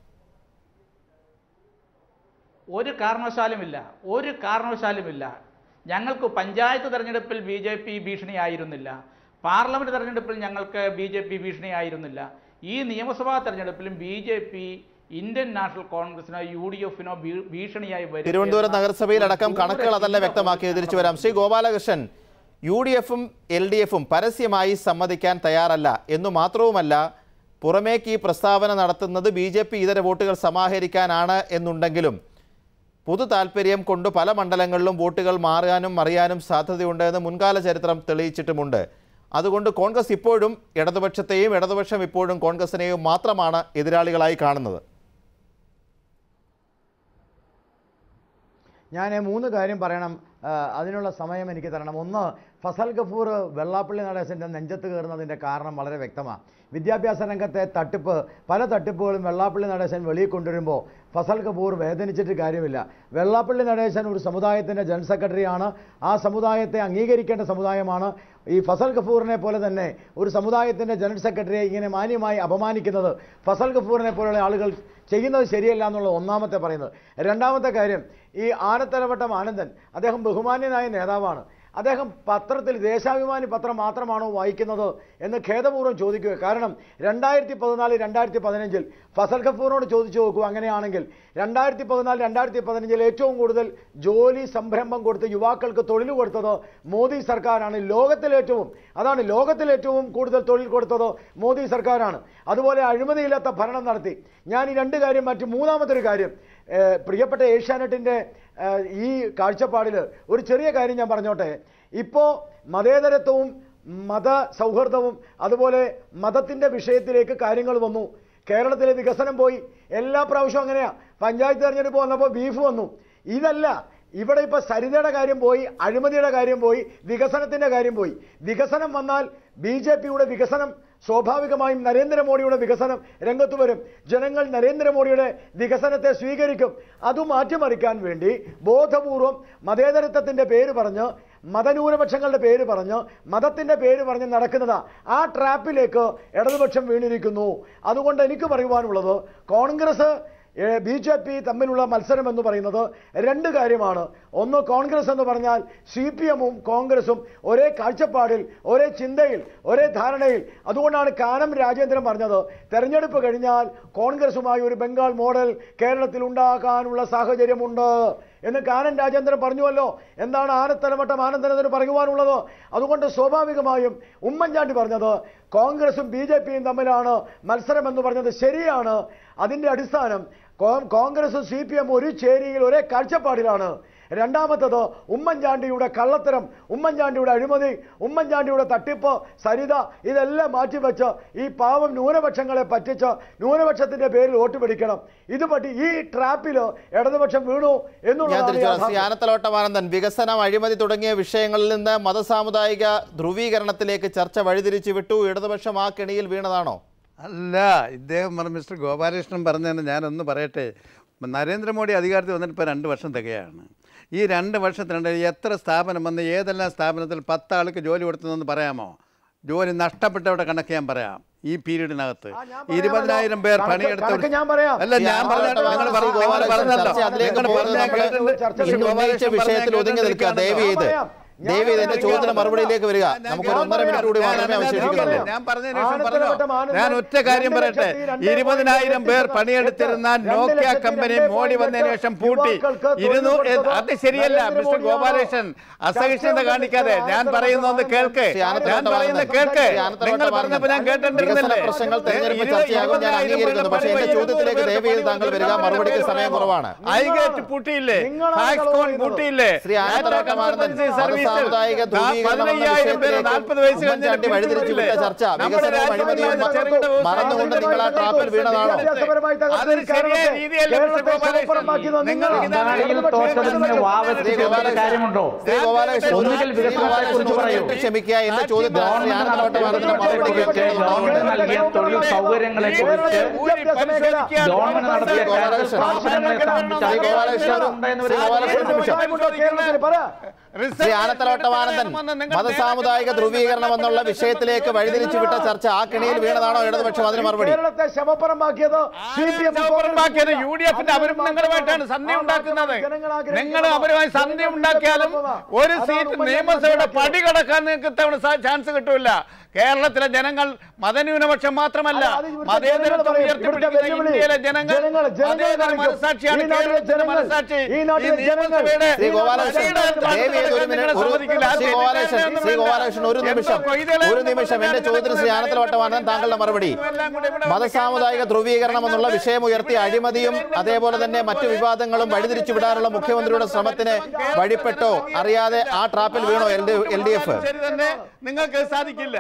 ഒരു കാരണവശാലുമില്ല ഒരു കാരണവശാലുമില്ല ഞങ്ങൾക്ക് പഞ്ചായത്ത് തെരഞ്ഞെടുപ്പിൽ ബി ജെ പി ഭീഷണിയായിരുന്നില്ല പാർലമെന്റ് തെരഞ്ഞെടുപ്പിൽ ഞങ്ങൾക്ക് ബി ജെ പി ഭീഷണിയായിരുന്നില്ല ഈ നിയമസഭാ തെരഞ്ഞെടുപ്പിലും B J P Indian national കോൺഗ്രസിനോ യു ഡി എഫിനോ ഭീഷണിയായി വരും തിരുവനന്തപുരം എന്ന നഗരസഭയിൽ അടക്കം ഒരു കണക്കുകൾ അതല്ല ദൂരചിന്ത വ്യക്തമാക്കി തിരിച്ചു വരാം ശ്രീ ഗോപാലകൃഷ്ണൻ യു ഡി എഫും എൽ ഡി എഫും പരസ്യമായി സമ്മതിക്കാൻ തയ്യാറല്ല എന്നു മാത്രവുമല്ല പുറമേക്ക് ഈ പ്രസ്താവന നടത്തുന്നത് ബി ജെ പി ഇതര വോട്ടുകൾ സമാഹരിക്കാനാണ് എന്നുണ്ടെങ്കിലും പൊതു താല്പര്യം കൊണ്ട് പല മണ്ഡലങ്ങളിലും വോട്ടുകൾ മാറാനും മറിയാനും സാധ്യതയുണ്ട് എന്ന് മുൻകാല ചരിത്രം തെളിയിച്ചിട്ടുമുണ്ട് അതുകൊണ്ട് കോൺഗ്രസ് ഇപ്പോഴും ഇടതുപക്ഷത്തെയും ഇടതുപക്ഷം ഇപ്പോഴും കോൺഗ്രസിനെയും മാത്രമാണ് എതിരാളികളായി കാണുന്നത് ഞാൻ മൂന്ന് കാര്യം പറയണം ആ, അതിനുള്ള സമയം എനിക്ക് തരണം ഒന്ന് ഫസൽ ഗഫൂർ വെള്ളാപ്പള്ളി നടേശൻ്റെ നെഞ്ചത്ത് കയറുന്നതിൻ്റെ കാരണം വളരെ വ്യക്തമാണ് വിദ്യാഭ്യാസ രംഗത്തെ തട്ടിപ്പ് പല തട്ടിപ്പുകളും വെള്ളാപ്പള്ളി നടേശൻ വെളിയിൽ കൊണ്ടുവരുമ്പോൾ ഫസൽ കപൂർ വേദനിച്ചിട്ട് കാര്യമില്ല വെള്ളാപ്പള്ളി നടേശൻ ഒരു സമുദായത്തിൻ്റെ ജനറൽ സെക്രട്ടറിയാണ് ആ സമുദായത്തെ അംഗീകരിക്കേണ്ട സമുദായമാണ് ഈ ഫസൽ ഗഫൂറിനെ പോലെ തന്നെ ഒരു സമുദായത്തിൻ്റെ ജനറൽ സെക്രട്ടറിയെ ഇങ്ങനെ മാന്യമായി അപമാനിക്കുന്നത് ഫസൽ ഗഫൂറിനെ പോലുള്ള ആളുകൾ ചെയ്യുന്നത് ശരിയല്ല എന്നുള്ള ഒന്നാമത്തെ പറയുന്നത് രണ്ടാമത്തെ കാര്യം ഈ ആനത്തലവട്ടം ആനന്ദൻ അദ്ദേഹം ബഹുമാന്യനായ നേതാവാണ് അദ്ദേഹം പത്രത്തിൽ ദേശാഭിമാനി പത്രം മാത്രമാണോ വായിക്കുന്നത് എന്ന് ഖേദപൂർവ്വം ചോദിക്കുക കാരണം രണ്ടായിരത്തി പതിനാല് രണ്ടായിരത്തി പതിനഞ്ചിൽ ഫസൽ ഖഫൂറിനോട് ചോദിച്ചു നോക്കൂ അങ്ങനെയാണെങ്കിൽ രണ്ടായിരത്തി പതിനാല് രണ്ടായിരത്തി പതിനഞ്ചിൽ ഏറ്റവും കൂടുതൽ ജോലി സംരംഭം കൊടുത്ത് യുവാക്കൾക്ക് തൊഴിൽ കൊടുത്തത് മോദി സർക്കാരാണ് ലോകത്തിലേറ്റവും അതാണ് ലോകത്തിലേറ്റവും കൂടുതൽ തൊഴിൽ കൊടുത്തത് മോദി സർക്കാരാണ് അതുപോലെ അഴിമതിയില്ലാത്ത ഭരണം നടത്തി ഞാൻ ഈ രണ്ട് കാര്യം മറ്റു മൂന്നാമത്തെ ഒരു കാര്യം ഏഹ്, പ്രിയപ്പെട്ട ഏഷ്യാനെറ്റിൻ്റെ ഏഹ്, ഈ കാഴ്ചപ്പാടിൽ ഒരു ചെറിയ കാര്യം ഞാൻ പറഞ്ഞോട്ടെ ഇപ്പോൾ മതേതരത്വവും മത സൗഹാർദ്ദവും അതുപോലെ മതത്തിൻ്റെ വിഷയത്തിലേക്ക് കാര്യങ്ങൾ വന്നു കേരളത്തിലെ വികസനം പോയി എല്ലാ പ്രാവശ്യവും അങ്ങനെയാ പഞ്ചായത്ത് തെരഞ്ഞെടുപ്പ് വന്നപ്പോൾ ബീഫ് വന്നു ഇതല്ല ഇവിടെ ഇപ്പൊ സരിതയുടെ കാര്യം പോയി അഴിമതിയുടെ കാര്യം പോയി വികസനത്തിന്റെ കാര്യം പോയി വികസനം വന്നാൽ ബി ജെ പിയുടെ വികസനം സ്വാഭാവികമായും നരേന്ദ്രമോദിയുടെ വികസനം രംഗത്ത് വരും ജനങ്ങൾ നരേന്ദ്രമോദിയുടെ വികസനത്തെ സ്വീകരിക്കും അത് മാറ്റിമറിക്കാൻ വേണ്ടി ബോധപൂർവം മതേതരത്വത്തിന്റെ പേര് പറഞ്ഞ് മതന്യൂനപക്ഷങ്ങളുടെ പേര് പറഞ്ഞ് മതത്തിന്റെ പേര് പറഞ്ഞ് നടക്കുന്നതാ ആ ട്രാപ്പിലേക്ക് ഇടതുപക്ഷം വീണിരിക്കുന്നു അതുകൊണ്ട് എനിക്ക് പറയുവാനുള്ളത് കോൺഗ്രസ് ബി ജെ പി തമ്മിലുള്ള മത്സരം എന്ന് പറയുന്നത് രണ്ട് കാര്യമാണ് ഒന്ന് കോൺഗ്രസ് എന്ന് പറഞ്ഞാൽ സി പി എമ്മും കോൺഗ്രസും ഒരേ കാഴ്ചപ്പാടിൽ ഒരേ ചിന്തയിൽ ഒരേ ധാരണയിൽ അതുകൊണ്ടാണ് കാനം രാജേന്ദ്രൻ പറഞ്ഞത് തെരഞ്ഞെടുപ്പ് കഴിഞ്ഞാൽ കോൺഗ്രസുമായി ഒരു ബംഗാൾ മോഡൽ കേരളത്തിൽ ഉണ്ടാക്കാനുള്ള സാഹചര്യമുണ്ട് എന്ന് കാനൻ രാജേന്ദ്രൻ പറഞ്ഞുവല്ലോ എന്താണ് ആനത്തലവട്ടം ആനന്ദനത്തിന് പറയുവാനുള്ളത് അതുകൊണ്ട് സ്വാഭാവികമായും ഉമ്മൻചാണ്ടി പറഞ്ഞത് കോൺഗ്രസും ബി ജെ പിയും തമ്മിലാണ് മത്സരം എന്ന് പറഞ്ഞത് ശരിയാണ് അതിൻ്റെ അടിസ്ഥാനം കോ- കോൺഗ്രസും സി പി എം ഒരു ചേരിയിൽ ഒരേ കാഴ്ചപ്പാടിലാണ് രണ്ടാമത്തത് ഉമ്മൻചാണ്ടിയുടെ കള്ളത്തരം ഉമ്മൻചാണ്ടിയുടെ അഴിമതി ഉമ്മൻചാണ്ടിയുടെ തട്ടിപ്പ് സരിത ഇതെല്ലാം മാറ്റിവെച്ച് ഈ പാവം ന്യൂനപക്ഷങ്ങളെ പറ്റിച്ച് ന്യൂനപക്ഷത്തിന്റെ പേരിൽ വോട്ട് പിടിക്കണം ഇത് പറ്റി ഈ ട്രാപ്പിൽ ഇടതുപക്ഷം വീണു ഞാൻ എന്നുള്ളതാണ് തിരിച്ചു വരാം. ശ്രീ യാഥാർത്ഥ്യം. ആനത്തലോട്ടമാനന്ദൻ വികസനം അഴിമതി തുടങ്ങിയ വിഷയങ്ങളിൽ നിന്ന് മതസാമുദായിക ധ്രുവീകരണത്തിലേക്ക് ചർച്ച വഴിതിരിച്ചു വിട്ടു ഇടതുപക്ഷം ആ കെണിയിൽ വീണതാണോ അല്ല ഇദ്ദേഹം പറഞ്ഞ മിസ്റ്റർ ഗോപാലകൃഷ്ണൻ പറഞ്ഞതിന് ഞാനൊന്ന് പറയട്ടെ നരേന്ദ്രമോദി അധികാരത്തിൽ വന്നിട്ട് ഇപ്പോൾ രണ്ട് വർഷം തികയാണ് ഈ രണ്ട് വർഷത്തിനിടയിൽ എത്ര സ്ഥാപനം വന്ന് ഏതെല്ലാം സ്ഥാപനത്തിൽ പത്താൾക്ക് ജോലി കൊടുത്തതെന്ന് പറയാമോ ജോലി നഷ്ടപ്പെട്ടവരുടെ കണക്ക് ഞാൻ പറയാം ഈ പീരീഡിനകത്ത് ആ, ഞാൻ പറയാമല്ലോ. ഇരുപതിനായിരം പേർ കണക്ക് പണിയെടുത്ത കണക്ക് ഞാൻ പറയാം. അല്ല ഞാൻ ഞാൻ പറഞ്ഞല്ലോ പറയാം. നിങ്ങൾ ശ്രീ പറഞ്ഞല്ലോ ഗോപാലകൃഷ്ണൻ പറഞ്ഞല്ലോ ചർച്ച അതിലേക്ക് നിങ്ങൾ പോകുന്നത് പറഞ്ഞ നമ്മൾ കേട്ടിട്ടുണ്ട്. ചർച്ച ശ്രീ ഇന്ന് ഉന്നയിച്ച ഗോപാലകൃഷ്ണൻ വിഷയത്തിൽ പറഞ്ഞ ഒതുങ്ങി നിൽക്കുക കേട്ടിട്ടുണ്ട്. ദയവ് ചെയ്ത് പറയാം. ദേവി എന്റെ ചോദ്യത്തിന് മറുപടിയിലേക്ക് വരിക നമുക്ക് ഒരു ഒന്നര മിനിറ്റ് കൂടി മാത്രമേ അവശേഷിക്കുന്നുള്ളൂ ഞാൻ പറഞ്ഞതിന് ശേഷം പറഞ്ഞോ ഞാൻ ഒറ്റ കാര്യം പറയട്ടെ ഇരുപതിനായിരം പേർ പണിയെടുത്തിരുന്ന നോക്കിയ കമ്പനി മോഡി വന്നതിന് ശേഷം പൂട്ടി ഇരുന്നൂ അത് ശരിയല്ല മിസ്റ്റർ ഗോപാലകൃഷ്ണൻ അസഹിഷ്ണുത കാണിക്കാതെ ഞാൻ പറയുന്ന ഒന്ന് കേൾക്ക് ശ്രീ ആനത്തലവട്ട ഞാൻ പറയുന്നത് കേൾക്ക് ശ്രീ ആനത്തലവട്ട നിങ്ങൾ പറഞ്ഞപ്പോ ഞാൻ വികസന കേട്ടിട്ടുണ്ടല്ലേ പ്രശ്നങ്ങൾ തെരഞ്ഞെടുപ്പ് ചർച്ചയാകും ഞാൻ അംഗീകരിക്കുന്നു പക്ഷേ എന്റെ ചോദ്യത്തിലേക്ക് ദയവ് ചെയ്ത് താങ്കൾ വരിക മറുപടിക്ക് സമയം കുറവാണ് ഐഗേറ്റ് പൂട്ടിയില്ലേ ടാക്സ്കോൺ പൂട്ടിയില്ലേ ശ്രീ ആനത്തലവട്ട മാനന്ദൻ സർവീസ് സാമുദായിക ധ്രുവീകരണം എന്ന പതിനയ്യായിരം പേര് വിഷയത്തിലേക്ക് നാൽപ്പത് വയസ്സ് ഉമ്മൻചാണ്ടി വഴിതിരിച്ചുവിട്ട ചർച്ച വികസനവും അഴിമതിയും മറന്നുകൊണ്ട് നിങ്ങൾ ആ ട്രാപ്പിൽ വീണതാണോ അതൊരു ശരിയായ രീതിയല്ല മിസ്റ്റർ ഗോപാലകൃഷ്ണൻ നിങ്ങൾ അന്താഴയിൽ തോറ്റതിന് വാവെത്തിച്ചേർന്ന കാര്യമുണ്ടോ ശ്രീ ഗോപാലകൃഷ്ണൻ ഒന്നുകിൽ വികസനത്തെക്കുറിച്ച് പറയൂ ക്ഷമിക്കുക എന്റെ ചോദ്യത്തിന് ശ്രീ ആനന്ദവട്ട മാനന്ദന്റെ മറുപടി ഗവൺമെന്റ് നൽകിയ തൊഴിൽ സൗകര്യങ്ങളെ കുറിച്ച് ഗവൺമെന്റ് നടത്തിയ കേരള സ്ഥാപനങ്ങളെ ശ്രീ ഗോപാലകൃഷ്ണൻ ശ്രീ ഗോപാലകൃഷ്ണൻ ഒരു നിമിഷം ശ്രീ ആനത്തലവട്ടമാനന്ദൻ മതസാമുദായിക ധ്രുവീകരണം എന്നുള്ള വിഷയത്തിലേക്ക് വഴിതിരിച്ചു വിട്ട ചർച്ച ആ കിണിയിൽ വീണതാണോ ഇടതുപക്ഷം അതിന് മറുപടി കേരളത്തെ ശവപ്പുറമാക്കിയത് സി പി എം ഉണ്ടാക്കിയത് യു ഡി എഫിന്റെ അവരും നിങ്ങളുമായിട്ടാണ് സന്ധി ഉണ്ടാക്കുന്നത് നിങ്ങൾ അവരുമായി സന്ധി ഉണ്ടാക്കിയാലും ഒരു സീറ്റ് നിയമസഭയുടെ പടി കടക്കാൻ നിങ്ങൾക്ക് ഇത്തവണ സ- ചാൻസ് കിട്ടൂല കേരളത്തിലെ ജനങ്ങൾ മതന്യൂനപക്ഷം മാത്രമല്ല അത് ഇവിടുത്തെ മതേതരത്വം ജനങ്ങൾ ഉയർത്തിപ്പിടിക്കുന്ന പറയും. ഇന്ത്യയിലെ ജനങ്ങൾ ജനങ്ങൾ- ജനങ്ങൾ മതേതര കാണിക്കും. മനസാക്ഷിയാണ് ഈ നാട്ടിലെ കേരളത്തിന്റെ ജനങ്ങൾ- മനസാക്ഷി ഈ നാട്ടിലെ നിയമസഭയുടെ ശ്രീ ഗോപാലകൃഷ്ണൻ പടിയുടെ ദയവ് ചെയ്ത് ഒരു മിനിറ്റ് ഒരു സമ്മതിക്കില്ല. ശ്രീ ഗോപാലകൃഷ്ണൻ ശ്രീ ഗോപാലകൃഷ്ണൻ ഒരു നിമിഷം ഒരു നിമിഷം എന്റെ ചോദ്യത്തിന് ശ്രീ ആനത്തലവട്ടമാനന്ദൻ താങ്കളുടെ മറുപടി മതസാമുദായിക ധ്രുവീകരണം എന്നുള്ള വിഷയം ഉയർത്തി അഴിമതിയും അതേപോലെ തന്നെ മറ്റു വിവാദങ്ങളും വഴിതിരിച്ചു വിടാനുള്ള മുഖ്യമന്ത്രിയുടെ ശ്രമത്തിന് വഴിപ്പെട്ടോ അറിയാതെ ആ ട്രാപ്പിൽ വീണോ L D L D F ശരി തന്നെ നിങ്ങൾക്ക് സാധിക്കില്ല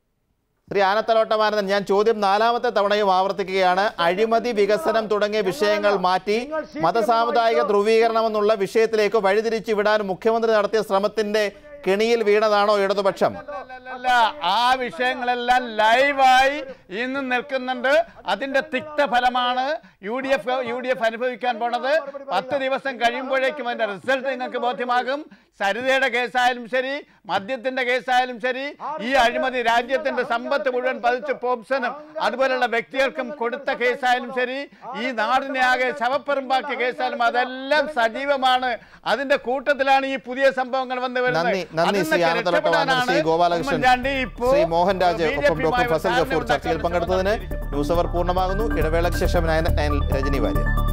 ശ്രീ ആനത്തലോട്ടമാനന്ദൻ ഞാൻ ചോദ്യം നാലാമത്തെ തവണയും ആവർത്തിക്കുകയാണ് അഴിമതി വികസനം തുടങ്ങിയ വിഷയങ്ങൾ മാറ്റി മതസാമുദായിക ധ്രുവീകരണം എന്നുള്ള വിഷയത്തിലേക്ക് വഴിതിരിച്ചു വിടാൻ മുഖ്യമന്ത്രി നടത്തിയ ശ്രമത്തിന്റെ കെണിയിൽ വീണതാണോ ഇടതുപക്ഷം അല്ല ആ വിഷയങ്ങളെല്ലാം ലൈവായി ഇന്ന് നിൽക്കുന്നുണ്ട് അതിന്റെ തിക്ത ഫലമാണ് U D F U D F അനുഭവിക്കാൻ പോണത് പത്ത് ദിവസം കഴിയുമ്പോഴേക്കും അതിന്റെ റിസൾട്ട് നിങ്ങൾക്ക് ബോധ്യമാകും സരിതയുടെ കേസായാലും ശരി മദ്യത്തിന്റെ കേസായാലും ശരി ഈ അഴിമതി രാജ്യത്തിന്റെ സമ്പത്ത് മുഴുവൻ പതിച്ച് പോപ്സനും അതുപോലുള്ള വ്യക്തികൾക്കും കൊടുത്ത കേസായാലും ശരി ഈ നാടിനെ ആകെ ശവപ്പെറുമ്പാക്കിയ കേസായാലും അതെല്ലാം സജീവമാണ് അതിന്റെ കൂട്ടത്തിലാണ് ഈ പുതിയ സംഭവങ്ങൾ വന്നു നന്ദി നന്ദി ശ്രീ അതിന്നൊക്കെ ആനത്തലോട്ടമാനന്ദൻ ശ്രീ രക്ഷപ്പെടാനാണ് ഗോപാലകൃഷ്ണൻ ഉമ്മൻചാണ്ടി ഇപ്പോൾ ശ്രീ മോഹൻരാജ് ബി ജെ ഒപ്പം ഡോക്ടർ പിയുമായി ഫസൽ ധാരണ ഗഫൂർ ചർച്ചയിൽ ഉണ്ടാക്കാൻ പങ്കെടുത്തതിന് ന്യൂസ് അവർ പൂർണ്ണമാകുന്നു ഇടവേളയ്ക്ക് ശേഷം നയൻ നയൻ രജനി വാര്യർ